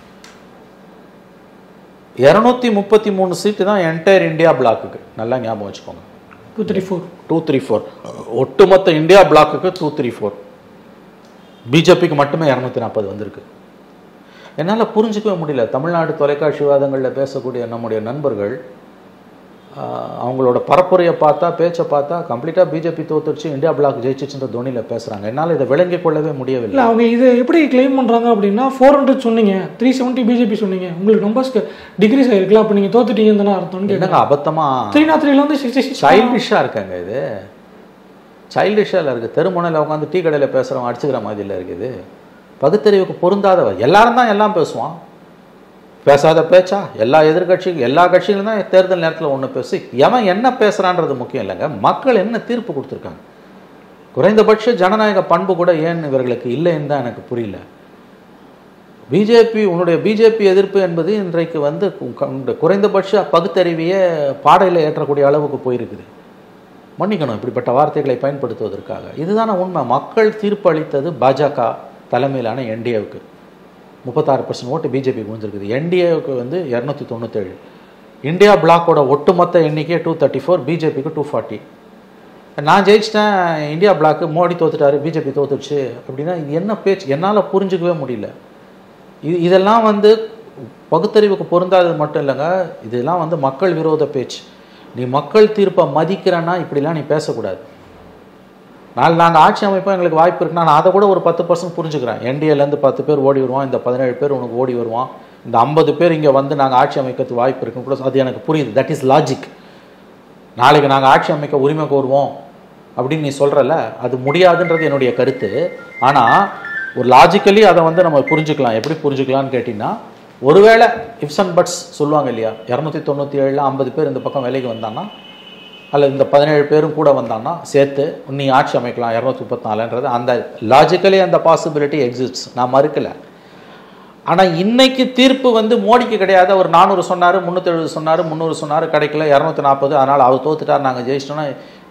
இரநூத்தி முப்பத்தி மூணு சீட்டு தான் என்டையர் இந்தியா பிளாக்குக்கு நல்லா ஞாபகம் வச்சுக்கோங்க two three four two three four ஒட்டுமொத்த இந்தியா பிளாக்குக்கு டூ த்ரீ ஃபோர் பிஜேபிக்கு மட்டுமே இரநூத்தி நாற்பது வந்திருக்கு என்னால் புரிஞ்சிக்கவே முடியல தமிழ்நாடு தொலைக்காட்சி விவாதங்களில் பேசக்கூடிய நம்முடைய நண்பர்கள் ஆஹ், அவங்களோட பரப்புரையை பார்த்தா பேச்சை பார்த்தா கம்ப்ளீட்டாக பிஜேபி தோத்துருச்சு இந்தியா பிளாக் ஜெயிச்சிச்சுன்ற தோனியில் பேசுகிறாங்க என்னால் இதை விளங்கிக் கொள்ளவே முடியவில்லை இல்லை அவங்க இதை எப்படி கிளைம் பண்ணுறாங்க அப்படின்னா ஃபோர் ஹண்ட்ரட் சொன்னீங்க த்ரீ செவன்ட்டி பிஜேபி சொன்னீங்க உங்களுக்கு நம்பர்ஸ்க்கு டிகிரிஸ் ஆயிருக்குல்ல அப்போ நீங்கள் தோத்துட்டீங்கன்னு தானே அர்த்தம்னு கேட்குறேன் என்னங்க அபத்தமாக த்ரீ நாட் த்ரீலேருந்து சிக்ஸ்டி சிக்ஸ் சைல்டிஷாக இருக்காங்க இது சைல்டிஷாக இருக்குது தெருமுனையில் உட்காந்து டீ கடையில் பேசுகிறவங்க அடிச்சுக்கிற மாதிரி இல்லை இருக்குது பகுத்தறிவுக்கு பொருந்தாதவ எல்லாரும் தான் எல்லாம் பேசுவான் பேசாத பேச்சா எல்லா எதிர்கட்சி எல்லா கட்சிகளும் தான் தேர்தல் நேரத்தில் ஒன்று பேசி எவன் என்ன பேசுகிறான்றது முக்கியம் இல்லைங்க மக்கள் என்ன தீர்ப்பு கொடுத்துருக்காங்க குறைந்தபட்ச ஜனநாயக பண்பு கூட ஏன் இவர்களுக்கு இல்லைன்னு தான் எனக்கு புரியல பிஜேபி உன்னுடைய பிஜேபி எதிர்ப்பு என்பது இன்றைக்கு வந்து கு- இந்த குறைந்தபட்ச பகுத்தறிவையே பாடையில் ஏற்றக்கூடிய அளவுக்கு போயிருக்குது மன்னிக்கணும் இப்படிப்பட்ட வார்த்தைகளை பயன்படுத்துவதற்காக இதுதானே உண்மை மக்கள் தீர்ப்பு அளித்தது பாஜக தலைமையிலான என்டிஏவுக்கு முப்பத்தாறு பர்சன்ட் ஓட்டு பிஜேபிக்கு விழுந்திருக்குது என்டிஏவுக்கு வந்து இரநூத்தி தொண்ணூத்தேழு இந்தியா பிளாக்கோட ஒட்டுமொத்த எண்ணிக்கை டூ தேர்ட்டி ஃபோர் பிஜேபிக்கு டூ ஃபார்ட்டி நான் ஜெயிச்சிட்டேன் இந்தியா பிளாக்கு மோடி தோத்துட்டாரு பிஜேபி தோத்துடுச்சு அப்படின்னா இது என்ன பேச்சு என்னால் புரிஞ்சுக்கவே முடியல இது இதெல்லாம் வந்து பகுத்தறிவுக்கு பொருந்தாதது மட்டும் இல்லைங்க இதெல்லாம் வந்து மக்கள் விரோத பேச்சு நீ மக்கள் தீர்ப்பை மதிக்கிறன்னா இப்படிலாம் நீ பேசக்கூடாது நாள் நாங்கள் ஆட்சி அமைப்போம் எங்களுக்கு வாய்ப்பு இருக்குன்னா நான் அதை கூட ஒரு பத்து பர்சன்ட் புரிஞ்சுக்கிறேன் என்டிஏலேருந்து பத்து பேர் ஓடி வருவான் இந்த பதினேழு பேர் உனக்கு ஓடி வருவான் இந்த ஐம்பது பேர் இங்கே வந்து நாங்கள் ஆட்சி அமைக்கிறதுக்கு வாய்ப்பு இருக்குன்னு கூட அது எனக்கு புரியுது தட் இஸ் லாஜிக் நாளைக்கு நாங்கள் ஆட்சி அமைக்க உரிமை கோருவோம் அப்படின்னு நீ சொல்கிறல அது முடியாதுன்றது என்னுடைய கருத்து ஆனால் ஒரு லாஜிக்கலி அதை வந்து நம்ம புரிஞ்சுக்கலாம் எப்படி புரிஞ்சுக்கலாம்னு கேட்டிங்கன்னா ஒருவேளை இப்ஸ் அண்ட் பட்ஸ் சொல்லுவாங்க இல்லையா இரநூத்தி தொண்ணூற்றி ஏழில் ஐம்பது பேர் இந்த பக்கம் வேலைக்கு வந்தாங்கன்னா அல்ல இந்த பதினேழு பேரும் கூட வந்தாங்கன்னா சேர்த்து நீ ஆட்சி அமைக்கலாம் இரநூத்தி முப்பத்தி நாலுன்றது அந்த லாஜிக்கலி அந்த பாசிபிலிட்டி எக்ஸிஸ்ட்ஸ் நான் மறுக்கலை ஆனால் இன்னைக்கு தீர்ப்பு வந்து மோடிக்கு கிடையாது அவர் நானூறு சொன்னார் முந்நூற்றி சொன்னார் முந்நூறு சொன்னார் கிடைக்கல இரநூத்தி நாற்பது அதனால் அவர் தோத்துட்டார் நாங்கள் ஜெயிச்சிட்டோன்னா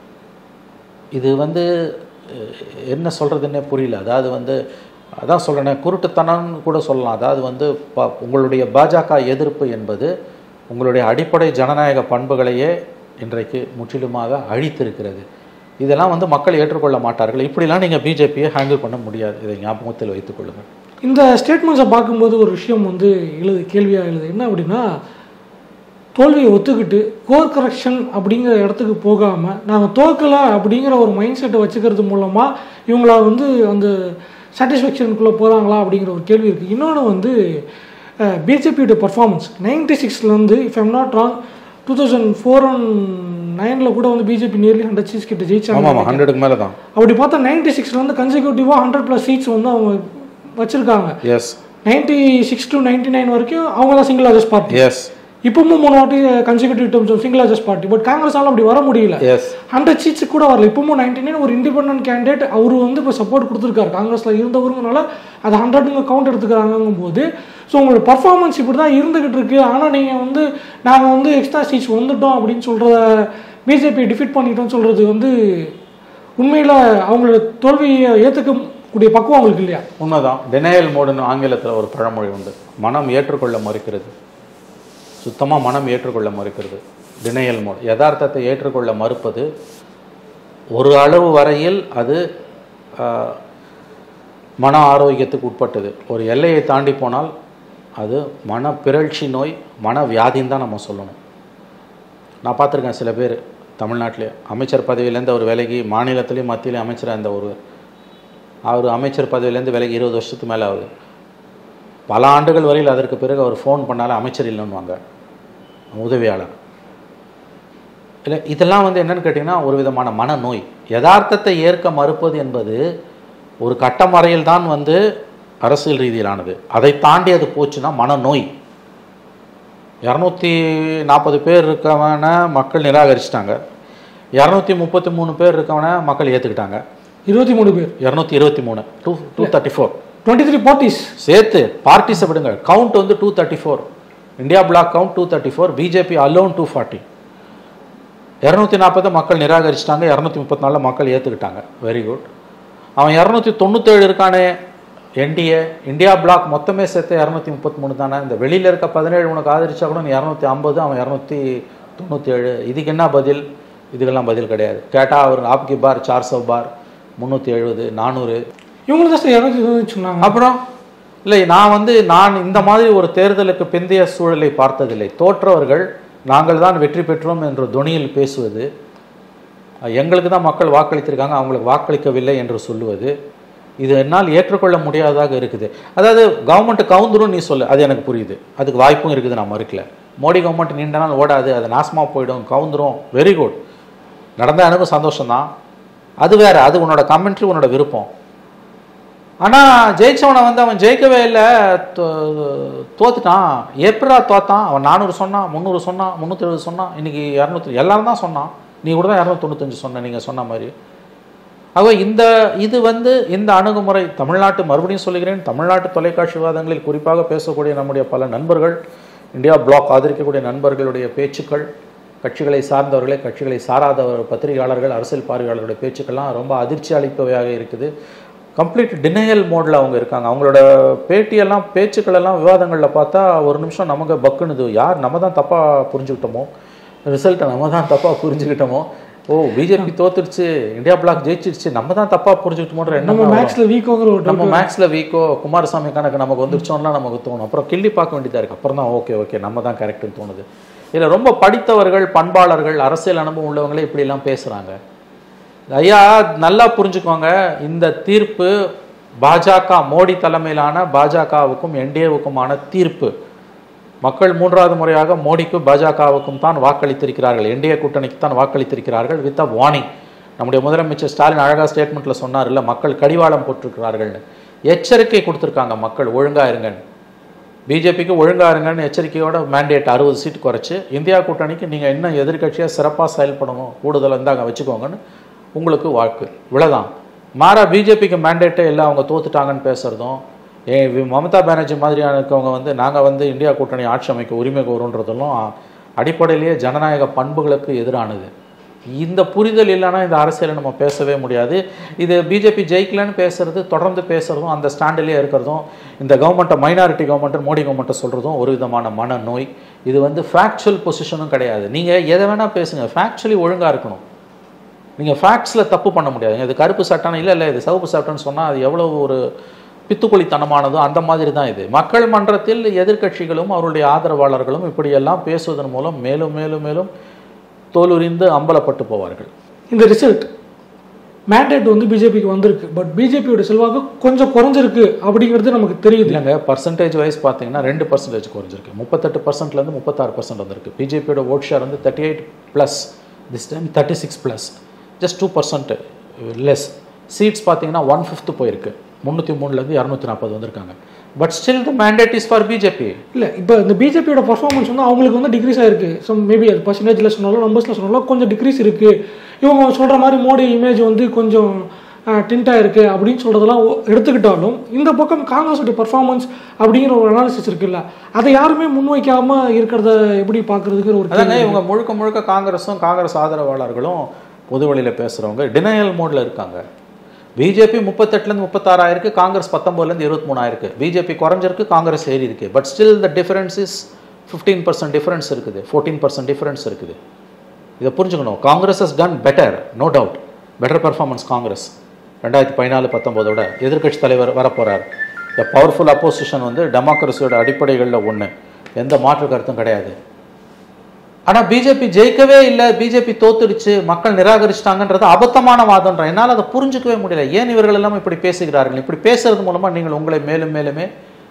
இது வந்து அஹ், என்ன சொல்கிறதுன்னே புரியல அதாவது வந்து அதான் சொல்கிறேனே குருட்டுத்தனம்னு கூட சொல்லலாம் அதாவது வந்து ப உங்களுடைய பாஜக எதிர்ப்பு என்பது உங்களுடைய அடிப்படை ஜனநாயக பண்புகளையே இன்றைக்கு முற்றிலுமாக அழித்திருக்கிறது இதெல்லாம் வந்து மக்கள் ஏற்றுக்கொள்ள மாட்டார்கள் இப்படிலாம் நீங்கள் பிஜேபியை ஹேண்டில் பண்ண முடியாது இதை ஞாபகத்தில் வைத்துக் கொள்ளுங்கள் இந்த ஸ்டேட்மெண்ட்ஸை பார்க்கும்போது ஒரு விஷயம் வந்து எழுது கேள்வியாக எழுது என்ன அப்படின்னா தோல்வியை ஒத்துக்கிட்டு கோர் கரெக்ஷன் அப்படிங்கிற இடத்துக்கு போகாமல் நாங்கள் தோக்கலை அப்படிங்கிற ஒரு மைண்ட் செட்டை வச்சுக்கிறது மூலமாக இவங்கள வந்து அந்த சாட்டிஸ்ஃபேக்ஷனுக்குள்ளே போகிறாங்களா அப்படிங்கிற ஒரு கேள்வி இருக்குது இன்னொன்று வந்து பிஜேபியோட பர்ஃபார்மன்ஸ் நைன்டி சிக்ஸ்லேருந்து if I'm not wrong two thousand four and நைனில் கூட வந்து பிஜேபி நியர்லி ஹண்ட்ரட் சீட்ஸ் கிட்ட ஜெயிச்சாங்க ஆமாம் ஆமாம் ஹண்ட்ரடுக்கு மேலே தான் அப்படி பார்த்தா நைன்டி சிக்ஸில் வந்து கன்சிக்யூட்டிவாக ஹண்ட்ரட் ப்ளஸ் சீட்ஸ் வந்து அவங்க வச்சுருக்காங்க yes ninety six to ninety nine வரைக்கும் அவங்க தான் சிங்கிள் லார்ஜஸ்ட் பார்ட்டி எஸ் இப்பவும் மூணு வாட்டி consecutive terms single largest party but காங்கிரஸால அப்படி வர முடியல எஸ் ஹண்ட்ரட் சீட்ஸ் கூட வரல இப்பவும் நைன்டி நைன் ஒரு இண்டிபெண்டன்ட் கேண்டிடேட் அவர் வந்து இப்போ சப்போர்ட் கொடுத்துருக்காரு காங்கிரஸில் இருந்தவருங்கனால அது ஹண்ட்ரடுங்க கவுண்ட் எடுத்துக்கிறாங்கும் போது ஸோ உங்களோட பர்ஃபார்மன்ஸ் இப்படி தான் இருந்துகிட்டு இருக்கு ஆனால் நீங்கள் வந்து நாங்கள் வந்து எக்ஸ்ட்ரா சீட்ஸ் வந்துட்டோம் அப்படின்னு சொல்கிறத பிஜேபி டிஃபீட் பண்ணிட்டோம்னு சொல்கிறது வந்து உண்மையில் அவங்களோட தோல்வியை ஏற்றுக்கக்கூடிய பக்குவம் அவங்களுக்கு இல்லையா உண்மைதான் டெனையல் மோடுன்னு ஆங்கிலத்தில் ஒரு பழமொழி உண்டு மனம் ஏற்றுக்கொள்ள மறுக்கிறது சுத்தமாக மனம் ஏற்றுக்கொள்ள மறுக்கிறது டினையல் மோட் யதார்த்தத்தை ஏற்றுக்கொள்ள மறுப்பது ஒரு அளவு வரையில் அது ஆஹ், மன ஆரோக்கியத்துக்கு உட்பட்டது ஒரு எல்லையை தாண்டி போனால் அது மன பிறழ்ச்சி நோய் மன வியாதின்னு தான் நம்ம சொல்லணும் நான் பார்த்துருக்கேன் சில பேர் தமிழ்நாட்டிலே அமைச்சர் பதவியிலேருந்து அவர் வேலைக்கு மாநிலத்திலையும் மத்தியிலையும் அமைச்சராக இருந்த ஒரு அவர் அமைச்சர் பதவியிலேருந்து வேலைக்கு இருபது வருஷத்துக்கு மேலே ஆகுது பல ஆண்டுகள் வரையில் அதற்கு பிறகு அவர் ஃபோன் பண்ணாலும் அமைச்சர் இல்லைன்னுவாங்க உதவியாளர் இல்லை இதெல்லாம் வந்து என்னன்னு கேட்டிங்கன்னா ஒரு விதமான மனநோய் யதார்த்தத்தை ஏற்க மறுப்பது என்பது ஒரு கட்டம் வரையில் தான் வந்து அரசியல் ரீதியிலானது அதை தாண்டி அது போச்சுன்னா மனநோய் இரநூத்தி நாற்பது பேர் இருக்கவன மக்கள் நிராகரிச்சிட்டாங்க இரநூத்தி முப்பத்தி மூணு பேர் இருக்கவன மக்கள் ஏற்றுக்கிட்டாங்க இருபத்தி மூணு பேர் இரநூத்தி இருபத்தி மூணு two two thirty four twenty three parties சேர்த்து பார்ட்டிஸை விடுங்க கவுண்ட் வந்து two thirty four India bloc count two thirty four BJP alone two forty இரநூத்தி நாற்பதை மக்கள் நிராகரிச்சிட்டாங்க இரநூத்தி முப்பத்தி நாலில் மக்கள் ஏற்றுக்கிட்டாங்க வெரி குட் அவன் இரநூத்தி தொண்ணூத்தேழு இருக்கானே என்டிஏ இந்தியா பிளாக் மொத்தமே சேர்த்து இரநூத்தி முப்பத்தி மூணு தானே இந்த வெளியில் இருக்க பதினேழு உனக்கு ஆதரிச்சா கூட நீ இரநூத்தி ஐம்பது அவன் இரநூத்தி தொண்ணூற்றேழு இதுக்கு என்ன பதில் இதுக்கெல்லாம் பதில் கிடையாது கேட்டால் அவர் ஆப்கி பார் சார் சவ் பார் முந்நூற்றி எழுபது நானூறு இவங்களுக்கு தான் சார் இரநூத்தி சொன்னாங்க அப்புறம் இல்லை நான் வந்து நான் இந்த மாதிரி ஒரு தேர்தலுக்கு பிந்தைய சூழலை பார்த்ததில்லை தோற்றவர்கள் நாங்கள் தான் வெற்றி பெற்றோம் என்ற துணியில் பேசுவது எங்களுக்கு தான் மக்கள் வாக்களித்திருக்காங்க அவங்களுக்கு வாக்களிக்கவில்லை என்று சொல்லுவது இது என்னால் ஏற்றுக்கொள்ள முடியாததாக இருக்குது அதாவது கவர்மெண்ட் கவுந்துரும் நீ சொல்லு அது எனக்கு புரியுது அதுக்கு வாய்ப்பும் இருக்குது நான் மறுக்கல மோடி கவர்மெண்ட் நீண்ட நாள் ஓடாது அது நாசமாக போயிடும் கவுந்துரும் வெரி குட் நடந்த எனக்கும் சந்தோஷம்தான் அது வேற அது உன்னோட கமெண்ட்ரி உன்னோட விருப்பம் ஆனால் ஜெயிச்சவனை வந்து அவன் ஜெயிக்கவே இல்லை தோத்துட்டான் எப்படா தோத்தான் அவன் நானூறு சொன்னான் முந்நூறு சொன்னான் முந்நூற்றி எழுபது சொன்னான் இன்னைக்கு இரநூத்தி எல்லாரும் தான் சொன்னான் நீ கூட தான் இரநூத்தி தொண்ணூத்தஞ்சு சொன்ன நீங்கள் சொன்ன மாதிரி ஆக இந்த இது வந்து இந்த அணுகுமுறை தமிழ்நாட்டு மறுபடியும் சொல்லுகிறேன் தமிழ்நாட்டு தொலைக்காட்சி விவாதங்களில் குறிப்பாக பேசக்கூடிய நம்முடைய பல நண்பர்கள் இந்தியா பிளாக் ஆதரிக்கக்கூடிய நண்பர்களுடைய பேச்சுக்கள் கட்சிகளை சார்ந்தவர்களே கட்சிகளை சாராதவர் பத்திரிகையாளர்கள் அரசியல் பார்வையாளர்களுடைய பேச்சுக்கள்லாம் ரொம்ப அதிர்ச்சி அளிப்பவையாக இருக்குது கம்ப்ளீட் டினையல் மோடில் அவங்க இருக்காங்க அவங்களோட பேட்டியெல்லாம் பேச்சுக்களெல்லாம் விவாதங்களில் பார்த்தா ஒரு நிமிஷம் நமக்கு பக்குனுது யார் நம்ம தான் தப்பாக புரிஞ்சுக்கிட்டோமோ ரிசல்ட்டை நம்ம தான் தப்பாக புரிஞ்சுக்கிட்டோமோ ஓ பிஜேபி தோத்துருச்சு இந்தியா பிளாக் ஜெயிச்சிருச்சு நம்ம தான் தப்பாக புரிஞ்சுக்கிட்டோமோன்ற எண்ணம் நம்ம மேக்ஸில் வீக்கோங்கிற ஒரு நம்ம மேக்ஸில் வீக்கோ குமாரசாமி கணக்கு நமக்கு வந்துருச்சோம்லாம் நமக்கு தோணும் அப்புறம் கிள்ளி பார்க்க வேண்டியதாக இருக்குது அப்புறம் தான் ஓகே ஓகே நம்ம தான் கரெக்டுன்னு தோணுது இதில் ரொம்ப படித்தவர்கள் பண்பாளர்கள் அரசியல் அனுபவம் உள்ளவங்களே இப்படிலாம் பேசுகிறாங்க ஐயா நல்லா புரிஞ்சுக்கோங்க இந்த தீர்ப்பு பாஜக மோடி தலைமையிலான பாஜகவுக்கும் என்டிஏவுக்குமான தீர்ப்பு மக்கள் மூன்றாவது முறையாக மோடிக்கு பாஜகவுக்கும் தான் வாக்களித்திருக்கிறார்கள் என்டிஏ கூட்டணிக்கு தான் வாக்களித்திருக்கிறார்கள் வித் அ வார்னிங் நம்முடைய முதலமைச்சர் ஸ்டாலின் அழகா ஸ்டேட்மெண்ட்டில் சொன்னார் இல்லை மக்கள் கடிவாளம் போட்டிருக்கிறார்கள்னு எச்சரிக்கை கொடுத்துருக்காங்க மக்கள் ஒழுங்கா இருங்கன்னு பிஜேபிக்கு ஒழுங்கா இருங்கன்னு எச்சரிக்கையோட மேண்டேட் அறுபது சீட் குறைச்சு இந்தியா கூட்டணிக்கு நீங்கள் இன்னும் எதிர்க்கட்சியாக சிறப்பாக செயல்படணும் கூடுதல் இருந்தாங்க வச்சுக்கோங்கன்னு உங்களுக்கு வாக்கு இவ்வளோதான் மாறா பிஜேபிக்கு மேண்டேட்டே இல்லை அவங்க தோத்துட்டாங்கன்னு பேசுகிறதும் ஏ வி- மமதா பானர்ஜி மாதிரியான இருக்கவங்க வந்து நாங்கள் வந்து இந்தியா கூட்டணி ஆட்சி அமைக்க உரிமை கோருன்றதெல்லாம் அடிப்படையிலேயே ஜனநாயக பண்புகளுக்கு எதிரானது இந்த புரிதல் இல்லைன்னா இந்த அரசியலை நம்ம பேசவே முடியாது இது பிஜேபி ஜெயிக்கலன்னு பேசுறது தொடர்ந்து பேசுறதும் அந்த ஸ்டாண்டிலே இருக்கிறதும் இந்த கவர்மெண்ட்டை மைனாரிட்டி கவர்மெண்ட் மோடி கவர்மெண்ட்டை சொல்கிறதும் ஒரு விதமான மனநோய் இது வந்து ஃபேக்சுவல் பொசிஷனும் கிடையாது நீங்கள் எதை வேணால் பேசுங்க ஃபேக்சுவலி ஒழுங்காக இருக்கணும் நீங்கள் ஃபேக்ட்ஸில் தப்பு பண்ண முடியாது இது கருப்பு சட்டம் இல்லை இல்லை இது சிவப்பு சட்டம்னு சொன்னால் அது எவ்வளோ ஒரு பித்துக்குழித்தனமானதோ அந்த மாதிரி தான் இது மக்கள் மன்றத்தில் எதிர்க்கட்சிகளும் அவருடைய ஆதரவாளர்களும் இப்படியெல்லாம் பேசுவதன் மூலம் மேலும் மேலும் மேலும் தோலுரிந்து அம்பலப்பட்டு போவார்கள் இந்த ரிசல்ட் மேண்டேட் வந்து பிஜேபிக்கு வந்திருக்கு பட் பிஜேபியோட செல்வாக்கு கொஞ்சம் குறைஞ்சிருக்கு அப்படிங்கிறது நமக்கு தெரியுது இல்லைங்க பர்சன்டேஜ் வைஸ் பார்த்தீங்கன்னா ரெண்டு பர்சன்டேஜ் குறைஞ்சிருக்கு முப்பத்தெட்டு பர்சன்ட்லேருந்து முப்பத்தாறு பர்சன்ட் வந்திருக்கு பிஜேபியோட ஓட் ஷேர் வந்து thirty eight plus this time thirty six plus just two percent less seats பார்த்தீங்கன்னா ஒன் ஃபிஃப்த்து போயிருக்கு முந்நூற்றி மூணுலேருந்து இரநூத்தி நாற்பது வந்திருக்காங்க but still the mandate is for BJP இல்லை இப்போ இந்த பிஜேபியோட பர்ஃபார்மன்ஸ் வந்து அவங்களுக்கு வந்து டிக்ரீஸ் ஆயிருக்கு ஸோ மேபி அது பர்சன்டேஜில் சொன்னாலும் நம்பர்ஸில் சொன்னாலும் கொஞ்சம் டிக்ரீஸ் இருக்குது இவங்க சொல்கிற மாதிரி மோடி இமேஜ் வந்து கொஞ்சம் டிண்டாக இருக்குது அப்படின்னு சொல்கிறதெல்லாம் எடுத்துக்கிட்டாலும் இந்த பக்கம் காங்கிரஸோட பர்ஃபார்மன்ஸ் அப்படிங்கிற ஒரு அனாலிசிஸ் இருக்குல்ல அதை யாருமே முன்வைக்காமல் இருக்கிறத எப்படி பார்க்குறதுங்கிற ஒரு அதாங்க இவங்க முழுக்க முழுக்க காங்கிரஸும் காங்கிரஸ் ஆதரவாளர்களும் பொதுவெளியில் பேசுகிறவங்க டினையல் மோடில் இருக்காங்க பிஜேபி முப்பத்தெட்டுலேருந்து முப்பத்தாறாயிருக்கு காங்கிரஸ் பத்தொம்போதுலேருந்து இருபத்தி மூணாயிருக்கு பிஜேபி குறைஞ்சிருக்கு காங்கிரஸ் ஏறி இருக்கு but still the difference is fifteen percent difference இருக்குது ஃபோர்டீன் பர்சன்ட் டிஃபரன்ஸ் இருக்குது இதை புரிஞ்சுக்கணும் Congress has done better no doubt better performance Congress ரெண்டாயிரத்தி பதினாலு பத்தொம்போதோட எதிர்க்கட்சி தலைவர் வரப்போகிறார் த பவர்ஃபுல் அப்போசிஷன் வந்து டெமோக்ரஸியோட அடிப்படைகளில் ஒன்று எந்த மாற்று கருத்தும் கிடையாது ஆனால் பிஜேபி ஜெயிக்கவே இல்லை பிஜேபி தோத்துடுச்சு மக்கள் நிராகரிச்சிட்டாங்கன்றது அபத்தமான வாதம்ன்ற என்னால் அதை புரிஞ்சுக்கவே முடியல ஏன் இவர்கள் எல்லாம் இப்படி பேசுகிறார்கள் இப்படி பேசுறது மூலமாக நீங்கள் உங்களை மேலும் மேலுமே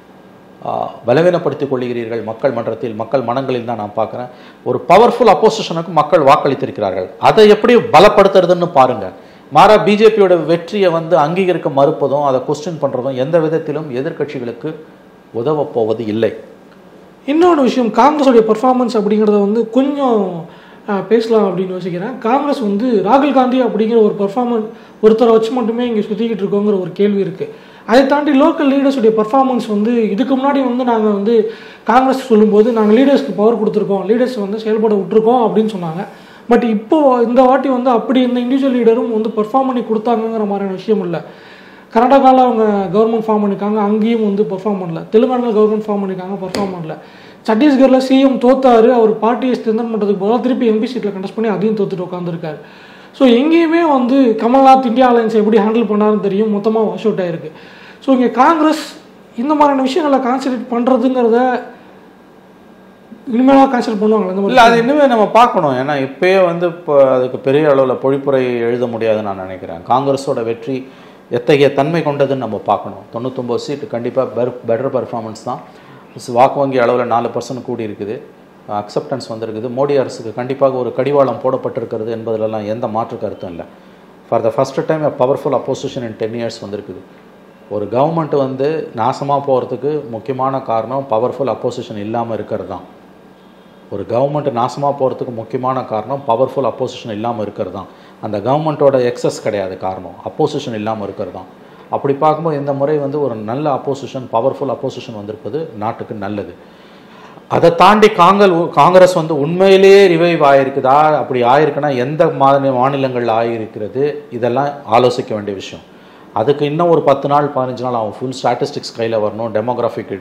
ஆ, பலவீனப்படுத்திக் கொள்கிறீர்கள் மக்கள் மன்றத்தில் மக்கள் மனங்களில் தான் நான் பார்க்குறேன் ஒரு பவர்ஃபுல் அப்போசிஷனுக்கு மக்கள் வாக்களித்திருக்கிறார்கள் அதை எப்படி பலப்படுத்துறதுன்னு பாருங்க மாறா பிஜேபியோட வெற்றியை வந்து அங்கீகரிக்க மறுப்பதும் அதை கொஸ்டின் பண்ணுறதும் எந்த விதத்திலும் எதிர்க்கட்சிகளுக்கு உதவப் போவது இல்லை இன்னொரு விஷயம் காங்கிரஸோடைய பர்ஃபார்மன்ஸ் அப்படிங்கிறத வந்து கொஞ்சம் அஹ், பேசலாம் அப்படின்னு யோசிக்கிறேன் காங்கிரஸ் வந்து ராகுல் காந்தி அப்படிங்கிற ஒரு பர்ஃபார்மன்ஸ் ஒருத்தரை வச்சு மட்டுமே இங்கே சுற்றிக்கிட்டு இருக்கோங்கிற ஒரு கேள்வி இருக்குது அதை தாண்டி லோக்கல் லீடர்ஸுடைய பர்ஃபார்மன்ஸ் வந்து இதுக்கு முன்னாடி வந்து நாங்கள் வந்து காங்கிரஸ் சொல்லும்போது நாங்கள் லீடர்ஸ்க்கு பவர் கொடுத்துருக்கோம் லீடர்ஸ் வந்து செயல்பட விட்டுருக்கோம் அப்படின்னு சொன்னாங்க பட் இப்போ இந்த வாட்டி வந்து அப்படி இந்த இண்டிவிஜுவல் லீடரும் வந்து பெர்ஃபார்ம் பண்ணி கொடுத்தாங்கங்கிற மாதிரியான விஷயம் இல்லை கர்நாடகாவில் அவங்க கவர்மெண்ட் ஃபார்ம் பண்ணியிருக்காங்க அங்கேயும் வந்து பெர்ஃபார்ம் பண்ணல தெலுங்கானாவில் கவர்மெண்ட் ஃபார்ம் பண்ணியிருக்காங்க பெர்ஃபார்ம் பண்ணல சத்தீஸ்கரில் சிஎம் தோத்தாரு அவர் பார்ட்டியை ஸ்ட்ரென்தன் பண்ணுறதுக்கு பதிலாக திருப்பி எம்பி சீட்டில் கண்டஸ்ட் பண்ணி அதையும் தோத்துட்டு உட்காந்துருக்காரு ஸோ எங்கேயுமே வந்து கமல்நாத் இந்தியா அலையன்ஸ் எப்படி ஹேண்டில் பண்ணாருன்னு தெரியும் மொத்தமாக வாஷ் அவுட் ஆயிருக்கு ஸோ இங்கே காங்கிரஸ் இந்த மாதிரியான விஷயங்களை கான்சன்ட்ரேட் பண்ணுறதுங்கிறத இனிமேலாக கான்சன்ட்ரேட் பண்ணுவாங்களா இந்த மாதிரி இல்லை அது இன்னுமே நம்ம பார்க்கணும் ஏன்னா இப்பயே வந்து இப்போ அதுக்கு பெரிய அளவில் பொழிப்புரை எழுத முடியாதுன்னு நான் நினைக்கிறேன் காங்கிரஸோட வெற்றி எத்தகைய தன்மை கொண்டதுன்னு நம்ம பார்க்கணும் தொண்ணூத்தொம்பது சீட்டு கண்டிப்பாக பெர் பெட்டர் பர்ஃபார்மன்ஸ் தான் ஸ் வாக்கு வங்கி அளவில் நாலு பர்சன்ட் கூடி இருக்குது அக்செப்டன்ஸ் வந்திருக்குது மோடி அரசுக்கு கண்டிப்பாக ஒரு கடிவாளம் போடப்பட்டிருக்கிறது என்பதிலெல்லாம் எந்த மாற்று கருத்தும் இல்லை for the first time a powerful opposition in ten years வந்திருக்குது ஒரு கவர்மெண்ட் வந்து நாசமாக போகிறதுக்கு முக்கியமான காரணம் பவர்ஃபுல் அப்போசிஷன் இல்லாமல் இருக்கிறது தான் ஒரு கவர்மெண்ட் நாசமாக போகிறதுக்கு முக்கியமான காரணம் பவர்ஃபுல் அப்போசிஷன் இல்லாமல் இருக்கிறது தான் அந்த கவர்மெண்ட்டோட எக்ஸஸ் கிடையாது காரணம் அப்போசிஷன் இல்லாமல் இருக்கிறது தான் அப்படி பார்க்கும்போது இந்த முறை வந்து ஒரு நல்ல அப்போசிஷன் பவர்ஃபுல் அப்போசிஷன் வந்திருப்பது நாட்டுக்கு நல்லது அதை தாண்டி காங்கல் காங்கிரஸ் வந்து உண்மையிலேயே ரிவைவ் ஆயிருக்குதா அப்படி ஆயிருக்குன்னா எந்த மாநில மாநிலங்களில் ஆகியிருக்கிறது இதெல்லாம் ஆலோசிக்க வேண்டிய விஷயம் அதுக்கு இன்னும் ஒரு பத்து நாள் பதினஞ்சு நாள் ஆகும் ஃபுல் ஸ்டாட்டிஸ்டிக்ஸ் கையில் வரணும் டெமோகிராஃபிக்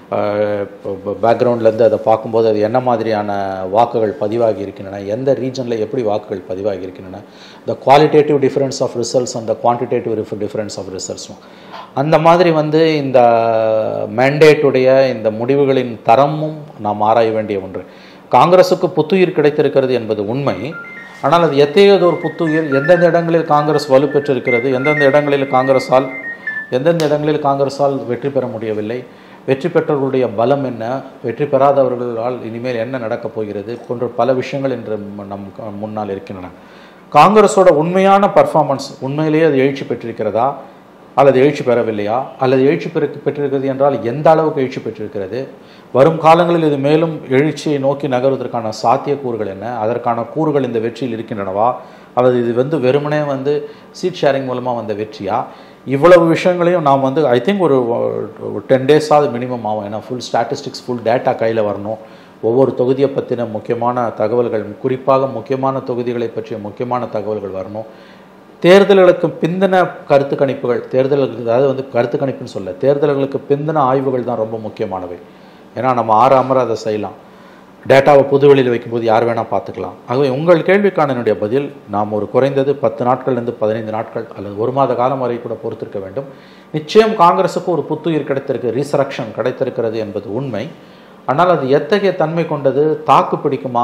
பேக்ரவுண்ட்லேருந்து அதை பார்க்கும்போது அது என்ன மாதிரியான வாக்குகள் பதிவாகி இருக்கின்றன எந்த ரீஜனில் எப்படி வாக்குகள் பதிவாகி இருக்கின்றன the qualitative difference of results அந்த குவான்டிடேட்டிவ் டிஃபரன்ஸ் ஆஃப் ரிசல்ட்ஸும் அந்த மாதிரி வந்து இந்த மேண்டேட்டுடைய இந்த முடிவுகளின் தரமும் நாம் ஆராய வேண்டிய ஒன்று காங்கிரஸுக்கு புத்துயிர் கிடைத்திருக்கிறது என்பது உண்மை ஆனால் அது எத்தகையது ஒரு புத்துயிர் எந்தெந்த இடங்களில் காங்கிரஸ் வலுப்பெற்றிருக்கிறது எந்தெந்த இடங்களில் காங்கிரஸால் எந்தெந்த இடங்களில் காங்கிரஸால் வெற்றி பெற முடியவில்லை வெற்றி பெற்றவர்களுடைய பலம் என்ன வெற்றி பெறாதவர்களால் இனிமேல் என்ன நடக்கப் போகிறது போன்ற பல விஷயங்கள் இன்று நம் முன்னால் இருக்கின்றன காங்கிரஸோட உண்மையான பர்ஃபார்மன்ஸ் உண்மையிலேயே அது எழுச்சி பெற்றிருக்கிறதா அல்லது எழுச்சி பெறவில்லையா அல்லது எழுச்சி பெரு பெற்றிருக்கிறது என்றால் எந்த அளவுக்கு எழுச்சி பெற்றிருக்கிறது வரும் காலங்களில் இது மேலும் எழுச்சியை நோக்கி நகர்வதற்கான சாத்தியக்கூறுகள் என்ன அதற்கான கூறுகள் இந்த வெற்றியில் இருக்கின்றனவா அல்லது இது வந்து வெறுமனே வந்து சீட் ஷேரிங் மூலமாக வந்த வெற்றியா இவ்வளவு விஷயங்களையும் நாம் வந்து ஐ திங்க் ஒரு டென் டேஸாவது மினிமம் ஆகும் ஏன்னா ஃபுல் ஸ்டாட்டிஸ்டிக்ஸ் ஃபுல் டேட்டா கையில் வரணும் ஒவ்வொரு தொகுதியை பற்றின முக்கியமான தகவல்கள் குறிப்பாக முக்கியமான தொகுதிகளை பற்றிய முக்கியமான தகவல்கள் வரணும் தேர்தல்களுக்கு பிந்தின கருத்து கணிப்புகள் தேர்தல்களுக்கு அதாவது வந்து கருத்து கணிப்புன்னு சொல்ல தேர்தல்களுக்கு பிந்தின ஆய்வுகள் தான் ரொம்ப முக்கியமானவை ஏன்னா நம்ம ஆறாமற அதை செய்யலாம் டேட்டாவை புதுவெளியில் வைக்கும்போது யார் வேணால் பார்த்துக்கலாம் ஆகவே உங்கள் கேள்விக்கான என்னுடைய பதில் நாம் ஒரு குறைந்தது பத்து நாட்கள்லேருந்து பதினைந்து நாட்கள் அல்லது ஒரு மாத காலம் வரை கூட பொறுத்திருக்க வேண்டும் நிச்சயம் காங்கிரஸுக்கு ஒரு புத்துயிர் கிடைத்திருக்கு ரீசரக்ஷன் கிடைத்திருக்கிறது என்பது உண்மை ஆனால் அது எத்தகைய தன்மை கொண்டது தாக்கு பிடிக்குமா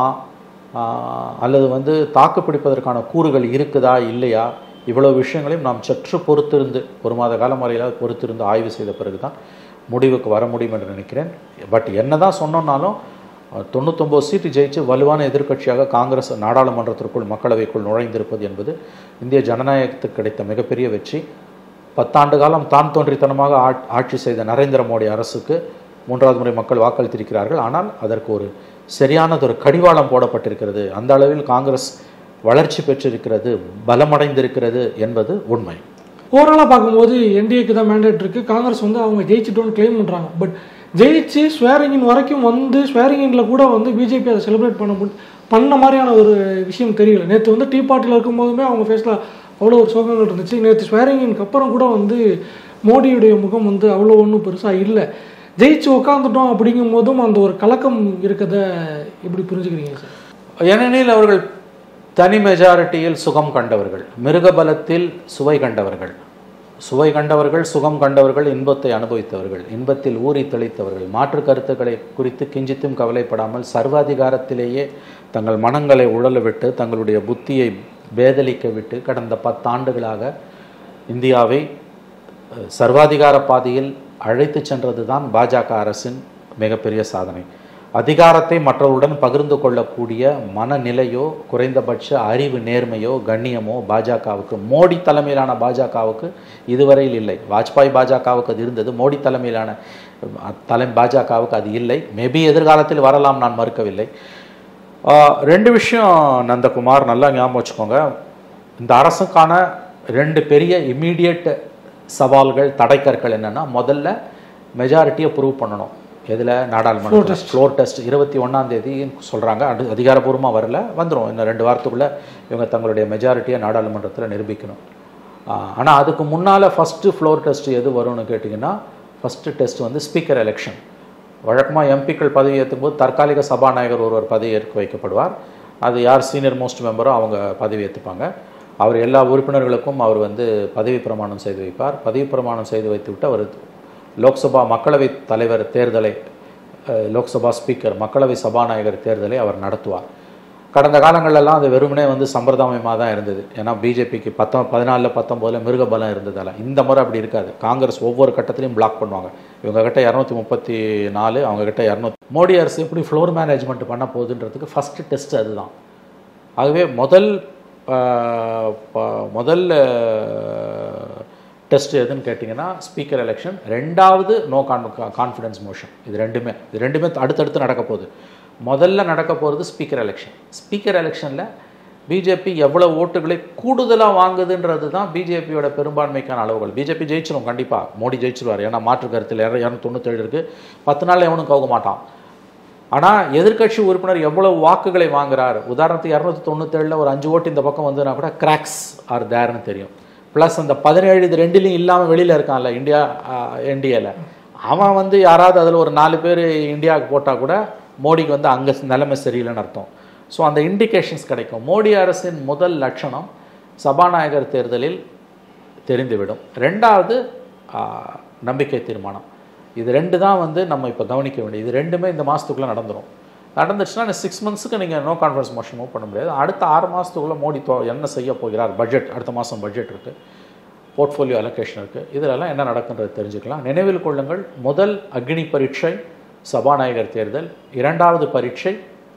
ஆஹ், அல்லது வந்து தாக்கு பிடிப்பதற்கான கூறுகள் இருக்குதா இல்லையா இவ்வளவு விஷயங்களையும் நாம் சற்று பொறுத்திருந்து ஒரு மாத காலம் வரையிலாவது பொறுத்திருந்து ஆய்வு செய்த பிறகு தான் முடிவுக்கு வர முடியும் என்று நினைக்கிறேன் பட் என்ன தான் சொன்னோன்னாலும் அஹ், தொண்ணூத்தொம்பது சீட்டு ஜெயிச்சு வலுவான எதிர்க்கட்சியாக காங்கிரஸ் நாடாளுமன்றத்திற்குள் மக்களவைக்குள் நுழைந்திருப்பது என்பது இந்திய ஜனநாயகத்துக்கு கிடைத்த மிகப்பெரிய வெற்றி பத்தாண்டு காலம் தான் தோன்றித்தனமாக ஆட்- ஆட்சி செய்த நரேந்திர மோடி அரசுக்கு மூன்றாவது முறை மக்கள் வாக்களித்திருக்கிறார்கள் ஆனால் அதற்கு ஒரு சரியானதொரு கடிவாளம் போடப்பட்டிருக்கிறது அந்த அளவில் காங்கிரஸ் வளர்ச்சி பெற்றிருக்கிறது பலமடைந்திருக்கிறது என்பது உண்மை ஓவராலாக பார்க்கும்போது என்டிஏக்கு தான் மேண்டேட் இருக்குது காங்கிரஸ் வந்து அவங்க ஜெயிச்சிட்டோன்னு க்ளைம் பண்ணுறாங்க பட் ஜெயிச்சு ஸ்வேரிங்கின் வரைக்கும் வந்து ஸ்வேரிங்கில் கூட வந்து பிஜேபி அதை செலிப்ரேட் பண்ண முடி பண்ண மாதிரியான ஒரு விஷயம் தெரியல நேற்று வந்து டீ பார்ட்டியில் இருக்கும்போதுமே அவங்க ஃபேஸில் அவ்வளோ ஒரு சோகங்கள் இருந்துச்சு நேற்று ஸ்வேரிங்கினுக்கு அப்புறம் கூட வந்து மோடியுடைய முகம் வந்து அவ்வளோ ஒன்றும் பெருசாக இல்லை ஜெயிச்சு உட்காந்துட்டோம் அப்படிங்கும் போதும் அந்த ஒரு கலக்கம் இருக்கதை எப்படி புரிஞ்சுக்கிறீங்க சார் ஏனெனில் அவர்கள் தனி மெஜாரிட்டியில் சுகம் கண்டவர்கள் மிருகபலத்தில் சுவை கண்டவர்கள் சுவை கண்டவர்கள் சுகம் கண்டவர்கள் இன்பத்தை அனுபவித்தவர்கள் இன்பத்தில் ஊறி தெளித்தவர்கள் மாற்று கருத்துக்களை குறித்து கிஞ்சித்தும் கவலைப்படாமல் சர்வாதிகாரத்திலேயே தங்கள் மனங்களை உழல விட்டு தங்களுடைய புத்தியை பேதலிக்க விட்டு கடந்த பத்தாண்டுகளாக இந்தியாவை அஹ், சர்வாதிகார பாதையில் அழைத்து சென்றது தான் பாஜக அரசின் மிகப்பெரிய சாதனை அதிகாரத்தை மற்றவருடன் பகிர்ந்து கொள்ளக்கூடிய மனநிலையோ குறைந்தபட்ச அறிவு நேர்மையோ கண்ணியமோ பாஜகவுக்கு மோடி தலைமையிலான பாஜகவுக்கு இதுவரையில் இல்லை வாஜ்பாய் பாஜகவுக்கு அது இருந்தது மோடி தலைமையிலான தலை பாஜகவுக்கு அது இல்லை மேபி எதிர்காலத்தில் வரலாம் நான் மறுக்கவில்லை ஆஹ் ரெண்டு விஷயம் நந்தகுமார் நல்லா ஞாபகம் வச்சுக்கோங்க இந்த அரசுக்கான ரெண்டு பெரிய இம்மீடியட் சவால்கள் தடைக்கற்கள் என்னன்னா முதல்ல மெஜாரிட்டியை ப்ரூவ் பண்ணணும் எதில் நாடாளுமன்ற ஃப்ளோர் டெஸ்ட் இருபத்தி ஒன்றாம் தேதி சொல்கிறாங்க அது அதிகாரப்பூர்வமாக வரல வந்துடும் இன்னும் ரெண்டு வாரத்துக்குள்ளே இவங்க தங்களுடைய மெஜாரிட்டியை நாடாளுமன்றத்தில் நிரூபிக்கணும் ஆனால் அதுக்கு முன்னால் ஃபஸ்ட்டு ஃப்ளோர் டெஸ்ட் எது வரும்னு கேட்டிங்கன்னா ஃபஸ்ட்டு டெஸ்ட் வந்து ஸ்பீக்கர் எலெக்ஷன் வழக்கமாக எம்பிக்கள் பதவி ஏற்றும் போது தற்காலிக சபாநாயகர் ஒருவர் பதவி ஏற்க வைக்கப்படுவார் அது யார் சீனியர் மோஸ்ட் மெம்பரோ அவங்க பதவி ஏற்றுப்பாங்க அவர் எல்லா உறுப்பினர்களுக்கும் அவர் வந்து பதவி பிரமாணம் செய்து வைப்பார் பதவி பிரமாணம் செய்து வைத்துவிட்டு அவர் லோக்சபா மக்களவை தலைவர் தேர்தலை அஹ், லோக்சபா ஸ்பீக்கர் மக்களவை சபாநாயகர் தேர்தலை அவர் நடத்துவார் கடந்த காலங்களெல்லாம் அது வெறுமனே வந்து சம்பிரதாயமாக தான் இருந்தது ஏன்னா பிஜேபிக்கு பத்தொ பதினாலில் பத்தொம்போதில் மிருக பலம் இருந்ததால இந்த முறை அப்படி இருக்காது காங்கிரஸ் ஒவ்வொரு கட்டத்திலையும் பிளாக் பண்ணுவாங்க இவங்க கிட்ட இரநூத்தி முப்பத்தி நாலு அவங்க கிட்ட இரநூத்தி மோடி அரசு எப்படி ஃப்ளோர் மேனேஜ்மெண்ட் பண்ண போகுதுன்றதுக்கு ஃபஸ்ட்டு டெஸ்ட் அதுதான் ஆகவே முதல் ஆஹ், ப- முதல் டெஸ்ட் எதுன்னு கேட்டிங்கன்னா ஸ்பீக்கர் எலெக்ஷன் ரெண்டாவது நோ கான் கான்ஃபிடன்ஸ் மோஷன் இது ரெண்டுமே இது ரெண்டுமே அடுத்தடுத்து நடக்க போகுது முதல்ல நடக்க போகிறது ஸ்பீக்கர் எலெக்ஷன் ஸ்பீக்கர் எலெக்ஷனில் பிஜேபி எவ்வளவு ஓட்டுகளை கூடுதலாக வாங்குதுன்றது தான் பிஜேபியோட பெரும்பான்மைக்கான அளவுகள் பிஜேபி ஜெயிச்சிரும் கண்டிப்பாக மோடி ஜெயிச்சிருவார் ஏன்னா மாற்று கருத்தில் இரநூத்தி தொண்ணூத்தேழு இருக்குது பத்து நாள் எவனும் கவுக்க மாட்டான் ஆனால் எதிர்க்கட்சி உறுப்பினர் எவ்வளவு வாக்குகளை வாங்குறார் உதாரணத்துக்கு இரநூத்தி தொண்ணூத்தேழில் ஒரு அஞ்சு ஓட்டு இந்த பக்கம் வந்ததுனா கூட கிராக்ஸ் ஆர் தேர்னு தெரியும் ப்ளஸ் அந்த பதினேழு இது ரெண்டுலையும் இல்லாமல் வெளியில் இருக்கான்ல இந்தியா என்டிஏல அவன் வந்து யாராவது அதில் ஒரு நாலு பேர் இந்தியாவுக்கு போட்டால் கூட மோடிக்கு வந்து அங்கே நிலைமை சரியில்லைன்னு அர்த்தம் ஸோ அந்த இண்டிகேஷன்ஸ் கிடைக்கும் மோடி அரசின் முதல் லட்சணம் சபாநாயகர் தேர்தலில் தெரிந்துவிடும் ரெண்டாவது ஆ, நம்பிக்கை தீர்மானம் இது ரெண்டு தான் வந்து நம்ம இப்போ கவனிக்க வேண்டியது இது ரெண்டுமே இந்த மாதத்துக்குள்ளே நடந்துடும் நடந்துச்சுன்னா சிக்ஸ் மந்த்ஸுக்கு நீங்கள் நோ கான்ஃபரன்ஸ் மோஷன் மூவ் பண்ண முடியாது அடுத்த ஆறு மாதத்துக்குள்ளே மோடி தோ என்ன செய்ய போகிறார் பட்ஜெட் அடுத்த மாதம் பட்ஜெட் இருக்குது போர்ட்ஃபோலியோ அலோகேஷன் இருக்குது இதிலெல்லாம் என்ன நடக்குன்றது தெரிஞ்சுக்கலாம் நினைவில் கொள்ளுங்கள் முதல் அக்னி பரீட்சை சபாநாயகர் தேர்தல் இரண்டாவது பரீட்சை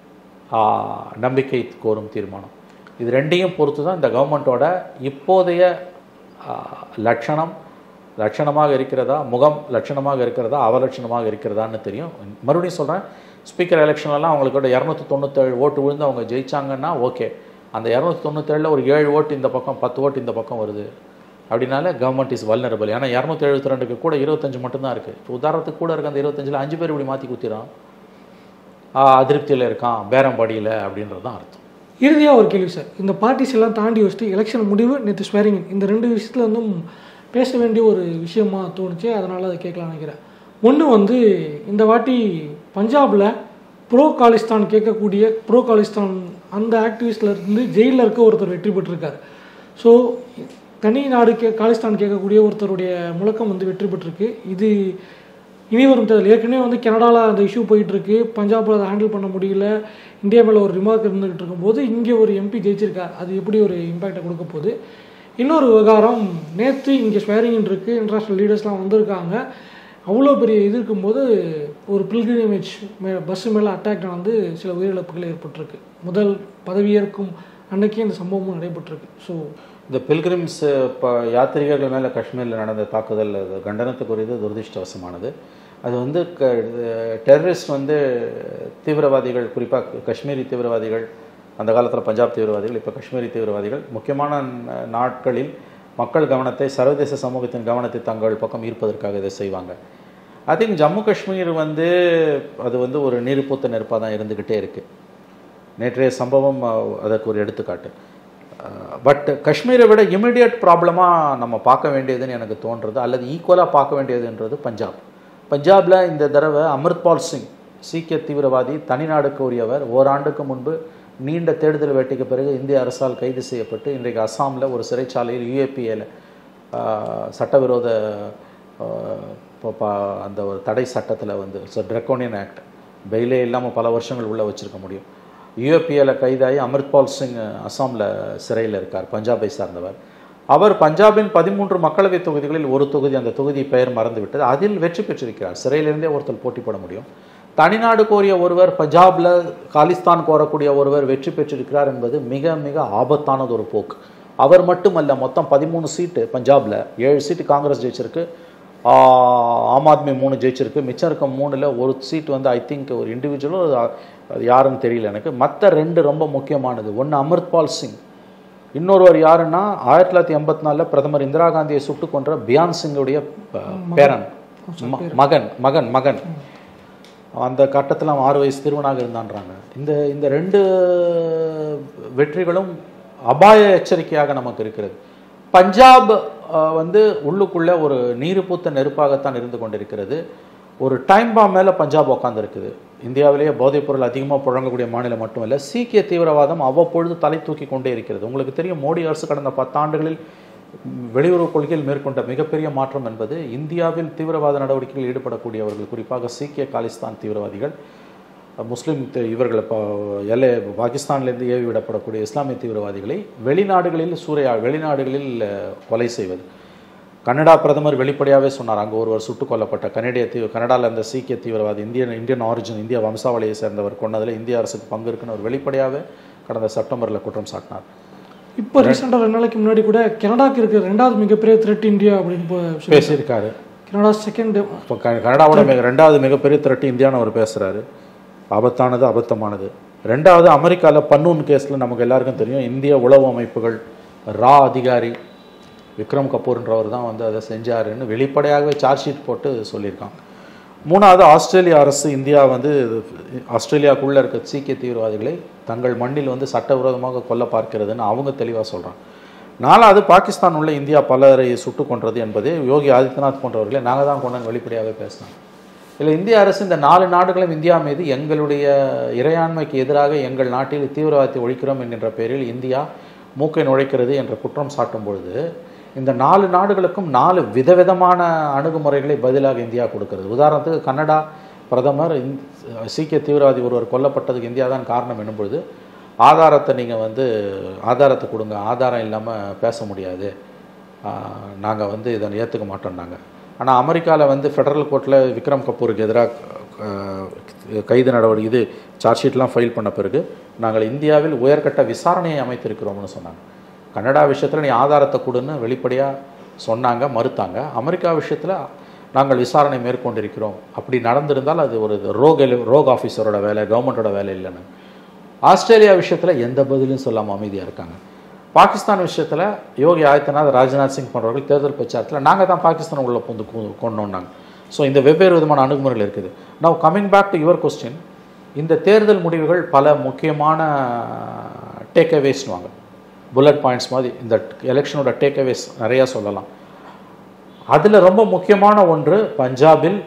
ஆ, நம்பிக்கை கோரும் தீர்மானம் இது ரெண்டையும் பொறுத்து தான் இந்த கவர்மெண்ட்டோட இப்போதைய ஆ, லட்சணம் லட்சணமாக இருக்கிறதா முகம் லட்சணமாக இருக்கிறதா அவலட்சணமாக இருக்கிறதான்னு தெரியும் மறுபடியும் சொல்கிறேன் ஸ்பீக்கர் எலெக்ஷன்லாம் அவங்களுக்கோட இரநூத்தி தொண்ணூத்தேழு ஓட்டு விழுந்து அவங்க ஜெயிச்சாங்கன்னா ஓகே அந்த இரநூத்தி தொண்ணூத்தேழில் ஒரு ஏழு ஓட்டு இந்த பக்கம் பத்து ஓட்டு இந்த பக்கம் வருது அப்படின்னால கவர்மெண்ட் இஸ் வல்னரபிள் ஏன்னா இரநூத்தி எழுபத்தி ரெண்டுக்கு கூட இருபத்தஞ்சு மட்டும்தான் இருக்குது இப்போ உதாரணத்துக்கு கூட இருக்க அந்த இருபத்தஞ்சில் அஞ்சு பேர் இப்படி மாற்றி குத்திரான் அதிருப்தியில் இருக்கான் பேரம்பாடியில் அப்படின்றது தான் அர்த்தம் இறுதியாக ஒரு கேள்வி சார் இந்த பார்ட்டிஸ் எல்லாம் தாண்டி வச்சுட்டு எலெக்ஷன் முடிவு நேற்று ஸ்வேரிங் இந்த ரெண்டு விஷயத்தில் வந்தும் பேச வேண்டிய ஒரு விஷயமா தோணுச்சு அதனால் அதை கேட்கலாம் நினைக்கிறேன் ஒன்று வந்து இந்த வாட்டி பஞ்சாபில் ப்ரோ காலிஸ்தான் கேட்கக்கூடிய ப்ரோ காலிஸ்தான் அந்த ஆக்டிவிஸ்ட்ல இருந்து ஜெயிலில் இருக்க ஒருத்தர் வெற்றி பெற்றிருக்காரு ஸோ தனி நாடு கே காலிஸ்தான் கேட்கக்கூடிய ஒருத்தருடைய முழக்கம் வந்து வெற்றி பெற்றிருக்கு இது இனி வரும் தேர்தல் ஏற்கனவே வந்து கனடாவில் அந்த இஷ்யூ போயிட்டுருக்கு பஞ்சாபில் அதை ஹேண்டில் பண்ண முடியல இந்தியா மேலே ஒரு ரிமார்க் இருந்துகிட்டு இருக்கும்போது இங்கே ஒரு எம்பி ஜெயிச்சிருக்கார் அது எப்படி ஒரு இம்பேக்டை கொடுக்க போகுது இன்னொரு விவகாரம் நேற்று இங்கே ஸ்வேரிங் இருக்குது இன்டர்நேஷ்னல் லீடர்ஸ்லாம் வந்திருக்காங்க அவ்வளோ பெரிய இது இருக்கும்போது ஒரு பில்கிரிமேஜ் மே பஸ்ஸு மேலே அட்டாக் நடந்து சில உயிரிழப்புகள் ஏற்பட்டிருக்கு முதல் பதவியேற்கும் அன்னைக்கே இந்த சம்பவமும் நடைபெற்றிருக்கு ஸோ இந்த பில்கிரிம்ஸ் இப்போ யாத்திரிகர்கள் மேலே காஷ்மீரில் நடந்த தாக்குதல் அது கண்டனத்துக்குரியது துரதிருஷ்டவசமானது அது வந்து க டெரரிஸ்ட் வந்து தீவிரவாதிகள் குறிப்பாக காஷ்மீரி தீவிரவாதிகள் அந்த காலத்தில் பஞ்சாப் தீவிரவாதிகள் இப்போ காஷ்மீரி தீவிரவாதிகள் முக்கியமான ந- நாட்களில் மக்கள் கவனத்தை சர்வதேச சமூகத்தின் கவனத்தை தங்கள் பக்கம் ஈர்ப்பதற்காக இதை செய்வாங்க ஐ திங்க் ஜம்மு காஷ்மீர் வந்து அது வந்து ஒரு நீர்ப்பூத்த நெருப்பாக தான் இருந்துக்கிட்டே இருக்குது நேற்றைய சம்பவம் அஹ், அதற்கு ஒரு எடுத்துக்காட்டு பட் காஷ்மீரை விட இமிடியட் ப்ராப்ளமாக நம்ம பார்க்க வேண்டியதுன்னு எனக்கு தோன்றது அல்லது ஈக்குவலாக பார்க்க வேண்டியதுன்றது பஞ்சாப் பஞ்சாபில் இந்த தடவை அமிர்த்பால் சிங் சீக்கிய தீவிரவாதி தனிநாடுக்கு உரியவர் ஓராண்டுக்கு முன்பு நீண்ட தேடுதல் வேட்டைக்கு பிறகு இந்திய அரசால் கைது செய்யப்பட்டு இன்றைக்கு அஸ்ஸாமில் ஒரு சிறைச்சாலையில் யூஏபிஏல சட்டவிரோத ஆஹ், இப்போ பா- அந்த ஒரு தடை சட்டத்தில் வந்து ஸோ ட்ரெக்கோனியன் ஆக்ட் பெயிலே இல்லாமல் பல வருஷங்கள் உள்ளே வச்சிருக்க முடியும் யூஏபிஏல கைதாகி அமிர்த்பால் சிங் அஸ்ஸாமில் சிறையில் இருக்கார் பஞ்சாபை சார்ந்தவர் அவர் பஞ்சாபின் பதிமூன்று மக்களவை தொகுதிகளில் ஒரு தொகுதி அந்த தொகுதி பெயர் மறந்துவிட்டது அதில் வெற்றி பெற்றிருக்கிறார் சிறையிலிருந்தே ஒருத்தர் போட்டி போட முடியும் தனிநாடு கோரிய ஒருவர் பஞ்சாப்ல காலிஸ்தான் கோரக்கூடிய ஒருவர் வெற்றி பெற்றிருக்கிறார் என்பது மிக மிக ஆபத்தானது ஒரு போக்கு அவர் மட்டுமல்ல மொத்தம் பதிமூணு சீட்டு பஞ்சாப்ல ஏழு சீட்டு காங்கிரஸ் ஜெயிச்சிருக்கு ஆஹ், ஆம் ஆத்மி மூணு ஜெயிச்சிருக்கு மிச்சம் இருக்க மூணில் ஒரு சீட் வந்து ஐ திங்க் ஒரு இண்டிவிஜுவலோ அது யாருன்னு தெரியல எனக்கு மற்ற ரெண்டு ரொம்ப முக்கியமானது ஒன்று அமிர்த்பால் சிங் இன்னொருவர் யாருன்னா ஆயிரத்தி தொள்ளாயிரத்தி எண்பத்தி நாலில் பிரதமர் இந்திரா காந்தியை சுட்டு கொன்ற பியான் சிங்குடைய ப- பேரன் ம- மகன் மகன் மகன் அந்த கட்டத்தில் அவன் ஆறு வயசு திருவனாக இருந்தான்றாங்க இந்த இந்த ரெண்டு வெற்றிகளும் அபாய எச்சரிக்கையாக நமக்கு இருக்கிறது பஞ்சாப் அஹ், வந்து உள்ளுக்குள்ள ஒரு நீரு பூத்த நெருப்பாகத்தான் இருந்து கொண்டிருக்கிறது ஒரு டைம் பாம் மேலே பஞ்சாப் உட்காந்துருக்குது இந்தியாவிலேயே போதைப் பொருள் அதிகமாக புழங்கக்கூடிய மாநிலம் மட்டுமல்ல சீக்கிய தீவிரவாதம் அவ்வப்பொழுது தலை தூக்கி கொண்டே இருக்கிறது உங்களுக்கு தெரியும் மோடி அரசு கடந்த பத்தாண்டுகளில் வெளியுறவு கொள்கையில் மேற்கொண்ட மிகப்பெரிய மாற்றம் என்பது இந்தியாவில் தீவிரவாத நடவடிக்கைகளில் ஈடுபடக்கூடியவர்கள் குறிப்பாக சீக்கிய காலிஸ்தான் தீவிரவாதிகள் முஸ்லீம் தி- இவர்கள் இப்போ எல்லை பாகிஸ்தான்லேருந்து ஏவி விடப்படக்கூடிய இஸ்லாமிய தீவிரவாதிகளை வெளிநாடுகளில் சூறையா வெளிநாடுகளில் அஹ், கொலை செய்வது கனடா பிரதமர் வெளிப்படையாகவே சொன்னார் அங்கே ஒருவர் சுட்டுக் கொல்லப்பட்ட கனடிய தீவு கனடாவில் இருந்த சீக்கிய தீவிரவாதி இந்தியன் இந்தியன் ஆரிஜின் இந்திய வம்சாவளியை சேர்ந்தவர் கொண்டதில் இந்திய அரசுக்கு பங்கு இருக்குன்னு அவர் வெளிப்படையாகவே கடந்த செப்டம்பரில் குற்றம் சாட்டினார் இப்போ ரீசெண்டாக ரெண்டு நாளைக்கு முன்னாடி கூட கனடாக்கு இருக்கிற ரெண்டாவது மிகப்பெரிய த்ரெட் இந்தியா அப்படின்னு இப்போ சொல்லி- பேசியிருக்காரு கனடா செகண்ட் இப்போ க கனடாவோட மிக ரெண்டாவது மிகப்பெரிய த்ரெட் இந்தியான்னு அவர் பேசுகிறாரு ஆபத்தானது அபத்தமானது ரெண்டாவது அமெரிக்காவில் பன்னூன் கேஸில் நமக்கு எல்லாருக்கும் தெரியும் இந்திய உளவு அமைப்புகள் ரா அதிகாரி விக்ரம் கபூர்ன்றவர் தான் வந்து அதை செஞ்சாருன்னு வெளிப்படையாகவே சார்ஜ் ஷீட் போட்டு சொல்லியிருக்காங்க மூணாவது ஆஸ்திரேலிய அரசு இந்தியா வந்து ஆஸ்திரேலியாவுக்குள்ளே இருக்க சீக்கிய தீவிரவாதிகளை தங்கள் மண்ணில் வந்து சட்டவிரோதமாக கொல்ல பார்க்கிறதுன்னு அவங்க தெளிவாக சொல்கிறாங்க நாலாவது பாகிஸ்தான் உள்ள இந்தியா பலரை சுட்டு கொன்றது என்பது யோகி ஆதித்யநாத் போன்றவர்களை நாங்கள் தான் கொண்டு வெளிப்படையாக பேசினோம் இல்லை இந்திய அரசு இந்த நாலு நாடுகளும் இந்தியா மீது எங்களுடைய இறையாண்மைக்கு எதிராக எங்கள் நாட்டில் தீவிரவாதத்தை ஒழிக்கிறோம் என்கின்ற பெயரில் இந்தியா மூக்கை நுழைக்கிறது என்ற குற்றம் சாட்டும் பொழுது இந்த நாலு நாடுகளுக்கும் நாலு விதவிதமான அணுகுமுறைகளை பதிலாக இந்தியா கொடுக்கிறது உதாரணத்துக்கு கனடா பிரதமர் இந்த சீக்கிய தீவிரவாதி ஒருவர் கொல்லப்பட்டதுக்கு இந்தியா தான் காரணம் என்னும் பொழுது ஆதாரத்தை நீங்கள் வந்து ஆதாரத்தை கொடுங்க ஆதாரம் இல்லாமல் பேச முடியாது நாங்கள் வந்து இதை ஏற்றுக்க மாட்டோம்னாங்க ஆனால் அமெரிக்காவில் வந்து ஃபெடரல் கோர்ட்டில் விக்ரம் கபூருக்கு எதிராக கைது நடவடிக்கை இது சார்ஜ் ஷீட்லாம் ஃபைல் பண்ண பிறகு நாங்கள் இந்தியாவில் உயர்கட்ட விசாரணையை அமைத்திருக்கிறோம்னு சொன்னாங்க கனடா விஷயத்தில் நீ ஆதாரத்தை கொடுன்னு வெளிப்படையாக சொன்னாங்க மறுத்தாங்க அமெரிக்கா விஷயத்தில் நாங்கள் விசாரணை மேற்கொண்டிருக்கிறோம் அப்படி நடந்திருந்தால் அது ஒரு ரோக் ரோக் ஆஃபீஸரோட வேலை கவர்மெண்ட்டோட வேலை இல்லைன்னு ஆஸ்திரேலியா விஷயத்தில் எந்த பதிலும் சொல்லாமல் அமைதியாக இருக்காங்க பாகிஸ்தான் விஷயத்தில் யோகி ஆதித்யநாத் ராஜ்நாத் சிங் போன்றவர்கள் தேர்தல் பிரச்சாரத்தில் நாங்கள் தான் பாகிஸ்தான் உள்ள புந்து கொண்டோம்னாங்க ஸோ இந்த வெவ்வேறு விதமான அணுகுமுறைகள் இருக்குது now coming back to your question இந்த தேர்தல் முடிவுகள் பல முக்கியமான டேக் அவேஸ்னுவாங்க புல்லட் பாயிண்ட்ஸ் மாதிரி இந்த எலெக்ஷனோட டேக் அவேஸ் நிறையா சொல்லலாம் அதில் ரொம்ப முக்கியமான ஒன்று பஞ்சாபில்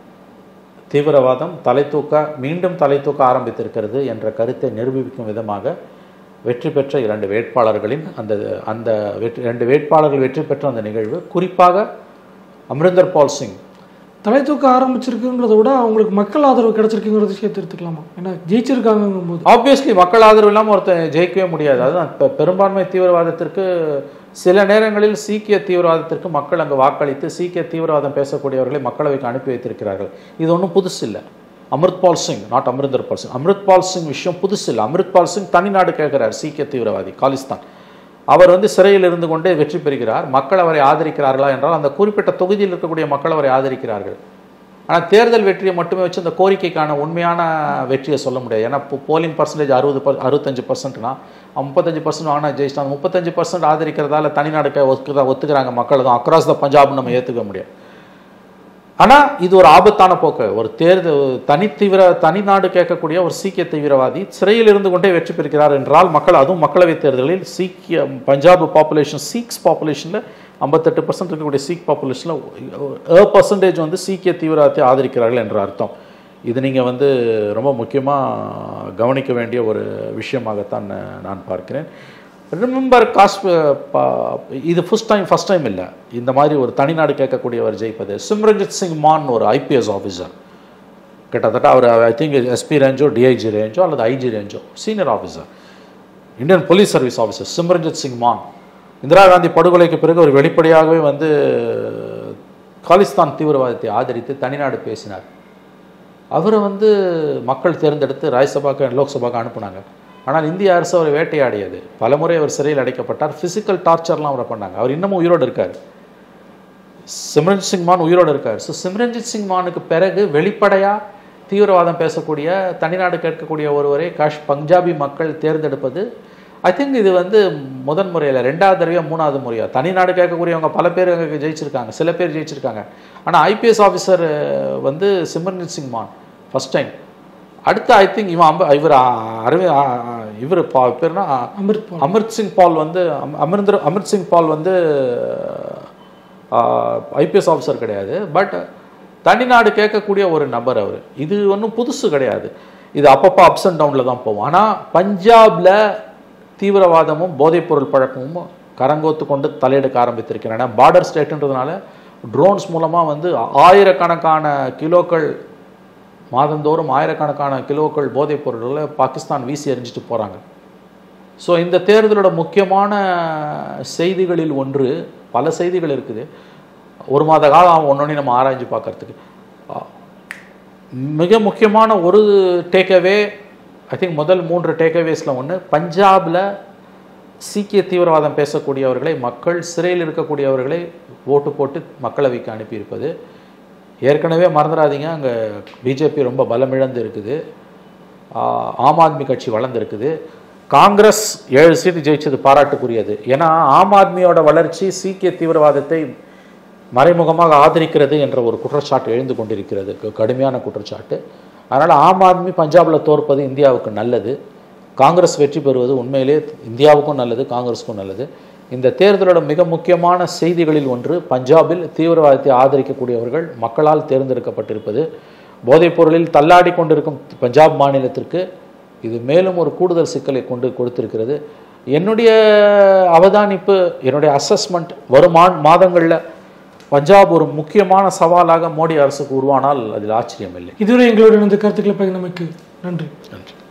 தீவிரவாதம் தலை தூக்க மீண்டும் தலை தூக்க ஆரம்பித்திருக்கிறது என்ற கருத்தை நிரூபிக்கும் விதமாக வெற்றி பெற்ற இரண்டு வேட்பாளர்களின் அந்த அந்த வெற்றி ரெண்டு வேட்பாளர்கள் வெற்றி பெற்ற அந்த நிகழ்வு குறிப்பாக அம்ரிந்தர் பால் சிங் தலை தூக்க ஆரம்பிச்சிருக்குங்கிறத விட அவங்களுக்கு மக்கள் ஆதரவு கிடைச்சிருக்குங்கிற விஷயத்தை எடுத்துக்கலாமா ஏன்னா ஜெயிச்சிருக்காங்கும் போது ஆப்வியஸ்லி மக்கள் ஆதரவு இல்லாமல் ஒருத்தன் ஜெயிக்கவே முடியாது அதுதான் இப்போ பெரும்பான்மை தீவிரவாதத்திற்கு சில நேரங்களில் சீக்கிய தீவிரவாதத்திற்கு மக்கள் அங்கே வாக்களித்து சீக்கிய தீவிரவாதம் பேசக்கூடியவர்களை மக்களவைக்கு அனுப்பி வைத்திருக்கிறார்கள் இது ஒன்றும் புதுசு இல்லை அமிர்த்பால் சிங் நாட் அமிர்தர் பால் சிங் அமிர்த்பால் சிங் விஷயம் புதுசு இல்லை அமிர்த்பால் சிங் தனிநாடு கேட்கிறார் சீக்கிய தீவிரவாதி காலிஸ்தான் அவர் வந்து சிறையில் இருந்து கொண்டே வெற்றி பெறுகிறார் மக்கள் அவரை ஆதரிக்கிறார்களா என்றால் அந்த குறிப்பிட்ட தொகுதியில் இருக்கக்கூடிய மக்கள் அவரை ஆதரிக்கிறார்கள் ஆனால் தேர்தல் வெற்றியை மட்டுமே வச்சு அந்த கோரிக்கைக்கான உண்மையான வெற்றியை சொல்ல முடியாது ஏன்னா இப்போ போலிங் பர்சன்டேஜ் அறுபது பர் அறுபத்தஞ்சு பர்சன்ட்னா முப்பத்தஞ்சு பர்சன்ட் வாங்கினா ஜெயிச்சிட்டாங்க முப்பத்தஞ்சு பர்சன்ட் ஆதரிக்கிறதால தனிநாடு ஒத்துக்குதா ஒத்துக்கிறாங்க மக்கள் தான் அக்ராஸ் த பஞ்சாப் நம்ம ஏற்றுக்க முடியாது ஆனால் இது ஒரு ஆபத்தான போக்கு ஒரு தேர்தல் தனி தீவிர தனி நாடு கேட்கக்கூடிய ஒரு சீக்கிய தீவிரவாதி சிறையில் இருந்து கொண்டே வெற்றி பெறுகிறார் என்றால் மக்கள் அதுவும் மக்களவைத் தேர்தலில் சீக்கிய பஞ்சாப் பாப்புலேஷன் சீக்ஸ் பாப்புலேஷனில் ஐம்பத்தெட்டு பர்சன்ட் இருக்கக்கூடிய சீக் பாப்புலேஷனில் ஏ பர்சன்டேஜ் வந்து சீக்கிய தீவிரவாதத்தை ஆதரிக்கிறார்கள் என்ற அர்த்தம் இது நீங்கள் வந்து ரொம்ப முக்கியமாக கவனிக்க வேண்டிய ஒரு விஷயமாகத்தான் நான் பார்க்கிறேன் ரிமெம்பர் காஸ்ட் இது ஃபஸ்ட் டைம் ஃபஸ்ட் டைம் இல்லை இந்த மாதிரி ஒரு தனிநாடு கேட்கக்கூடியவர் ஜெயிப்பது சிம்ரன்ஜித் சிங் மான் ஒரு ஐபிஎஸ் ஆஃபீஸர் கிட்டத்தட்ட அவர் ஐ திங்க் எஸ்பி ரேஞ்சோ டிஐஜி ரேஞ்சோ அல்லது ஐஜி ரேஞ்சோ senior officer Indian police service officer Simranjit Singh Mann Indira Gandhi படுகொலைக்கு பிறகு அவர் வெளிப்படையாகவே வந்து காலிஸ்தான் தீவிரவாதத்தை ஆதரித்து தனிநாடு பேசினார் அவரை வந்து மக்கள் தேர்ந்தெடுத்து ராஜ்யசபாக்கு லோக்சபாக்கு அனுப்புனாங்க ஆனால் இந்திய அரசு அவரை வேட்டையாடியது பலமுறை அவர் சிறையில் அடைக்கப்பட்டார் ஃபிசிக்கல் டார்ச்சர்லாம் அவரை பண்ணாங்க அவர் இன்னமும் உயிரோடு இருக்கார் சிம்ரன்ஜித் சிங் மான் உயிரோடு இருக்கார் ஸோ சிம்ரன்ஜித் சிங் மானுக்கு பிறகு வெளிப்படையாக தீவிரவாதம் பேசக்கூடிய தனிநாடு கேட்கக்கூடிய ஒருவரை காஷ் பஞ்சாபி மக்கள் தேர்ந்தெடுப்பது ஐ திங்க் இது வந்து முதன் முறையில் ரெண்டாவது தடவையா மூணாவது முறையா தனிநாடு கேட்கக்கூடியவங்க பல பேர் அங்கே ஜெயிச்சிருக்காங்க சில பேர் ஜெயிச்சிருக்காங்க ஆனால் ஐபிஎஸ் ஆஃபீஸர் வந்து சிம்ரன்ஜித் சிங் மான் ஃபர்ஸ்ட் டைம் அடுத்து ஐ திங்க் இவன் அம்ப இவர் அரவிந்த் இவர் பா பேர்னா அமிர்த் பால் அமிர்த் சிங் பால் வந்து அம்- அமிர்ந்தர் அமிர்த் சிங் பால் வந்து ஐபிஎஸ் ஆஃபீஸர் கிடையாது பட் தனிநாடு கேட்கக்கூடிய ஒரு நபர் அவர் இது ஒன்றும் புதுசு கிடையாது இது அப்பப்போ அப்ஸ் அண்ட் டவுனில் தான் போகும் ஆனால் பஞ்சாப்ல தீவிரவாதமும் போதைப்பொருள் பழக்கமும் கரங்கோத்து கொண்டு தலையெடுக்க ஆரம்பித்திருக்கின்றன பார்டர் ஸ்டேட்டுன்றதுனால ட்ரோன்ஸ் மூலமாக வந்து ஆயிரக்கணக்கான கிலோக்கள் மாதந்தோறும் ஆயிரக்கணக்கான கிலோக்கள் போதைப் பொருட்களை பாகிஸ்தான் வீசி எறிஞ்சிட்டு போகிறாங்க ஸோ இந்த தேர்தலோட முக்கியமான செய்திகளில் ஒன்று பல செய்திகள் இருக்குது ஒரு மாத காலம் ஒன்றொன்னே நம்ம ஆராய்ஞ்சு பார்க்கறதுக்கு அஹ், மிக முக்கியமான ஒரு டேக்அவே ஐ திங்க் முதல் மூன்று டேக்அவேஸில் ஒன்று பஞ்சாபில் சீக்கிய தீவிரவாதம் பேசக்கூடியவர்களை மக்கள் சிறையில் இருக்கக்கூடியவர்களை ஓட்டு போட்டு மக்களவைக்கு அனுப்பியிருப்பது ஏற்கனவே மறந்துடாதீங்க அங்கே பிஜேபி ரொம்ப பலமிழந்து இருக்குது ஆஹ் ஆம் ஆத்மி கட்சி வளர்ந்துருக்குது காங்கிரஸ் ஏழு சீட்டு ஜெயிச்சது பாராட்டுக்குரியது ஏன்னா ஆம் ஆத்மியோட வளர்ச்சி சீக்கிய தீவிரவாதத்தை மறைமுகமாக ஆதரிக்கிறது என்ற ஒரு குற்றச்சாட்டு எழுந்து கொண்டிருக்கிறது க- கடுமையான குற்றச்சாட்டு அதனால் ஆம் ஆத்மி பஞ்சாபில் தோற்பது இந்தியாவுக்கு நல்லது காங்கிரஸ் வெற்றி பெறுவது உண்மையிலே இந்தியாவுக்கும் நல்லது காங்கிரஸுக்கும் நல்லது இந்த தேர்தலோட மிக முக்கியமான செய்திகளில் ஒன்று பஞ்சாபில் தீவிரவாதத்தை ஆதரிக்கக்கூடியவர்கள் மக்களால் தேர்ந்தெடுக்கப்பட்டிருப்பது போதைப் பொருளில் தள்ளாடி கொண்டிருக்கும் பஞ்சாப் மாநிலத்திற்கு இது மேலும் ஒரு கூடுதல் சிக்கலை கொண்டு கொடுத்திருக்கிறது என்னுடைய அவதானிப்பு என்னுடைய அசஸ்மெண்ட் வரும் மா மாதங்களில் பஞ்சாப் ஒரு முக்கியமான சவாலாக மோடி அரசுக்கு உருவானால் அதில் ஆச்சரியம் இல்லை இதுவரை எங்களோட இந்த கருத்துக்களை பகிர்ந்தமைக்கு நன்றி நன்றி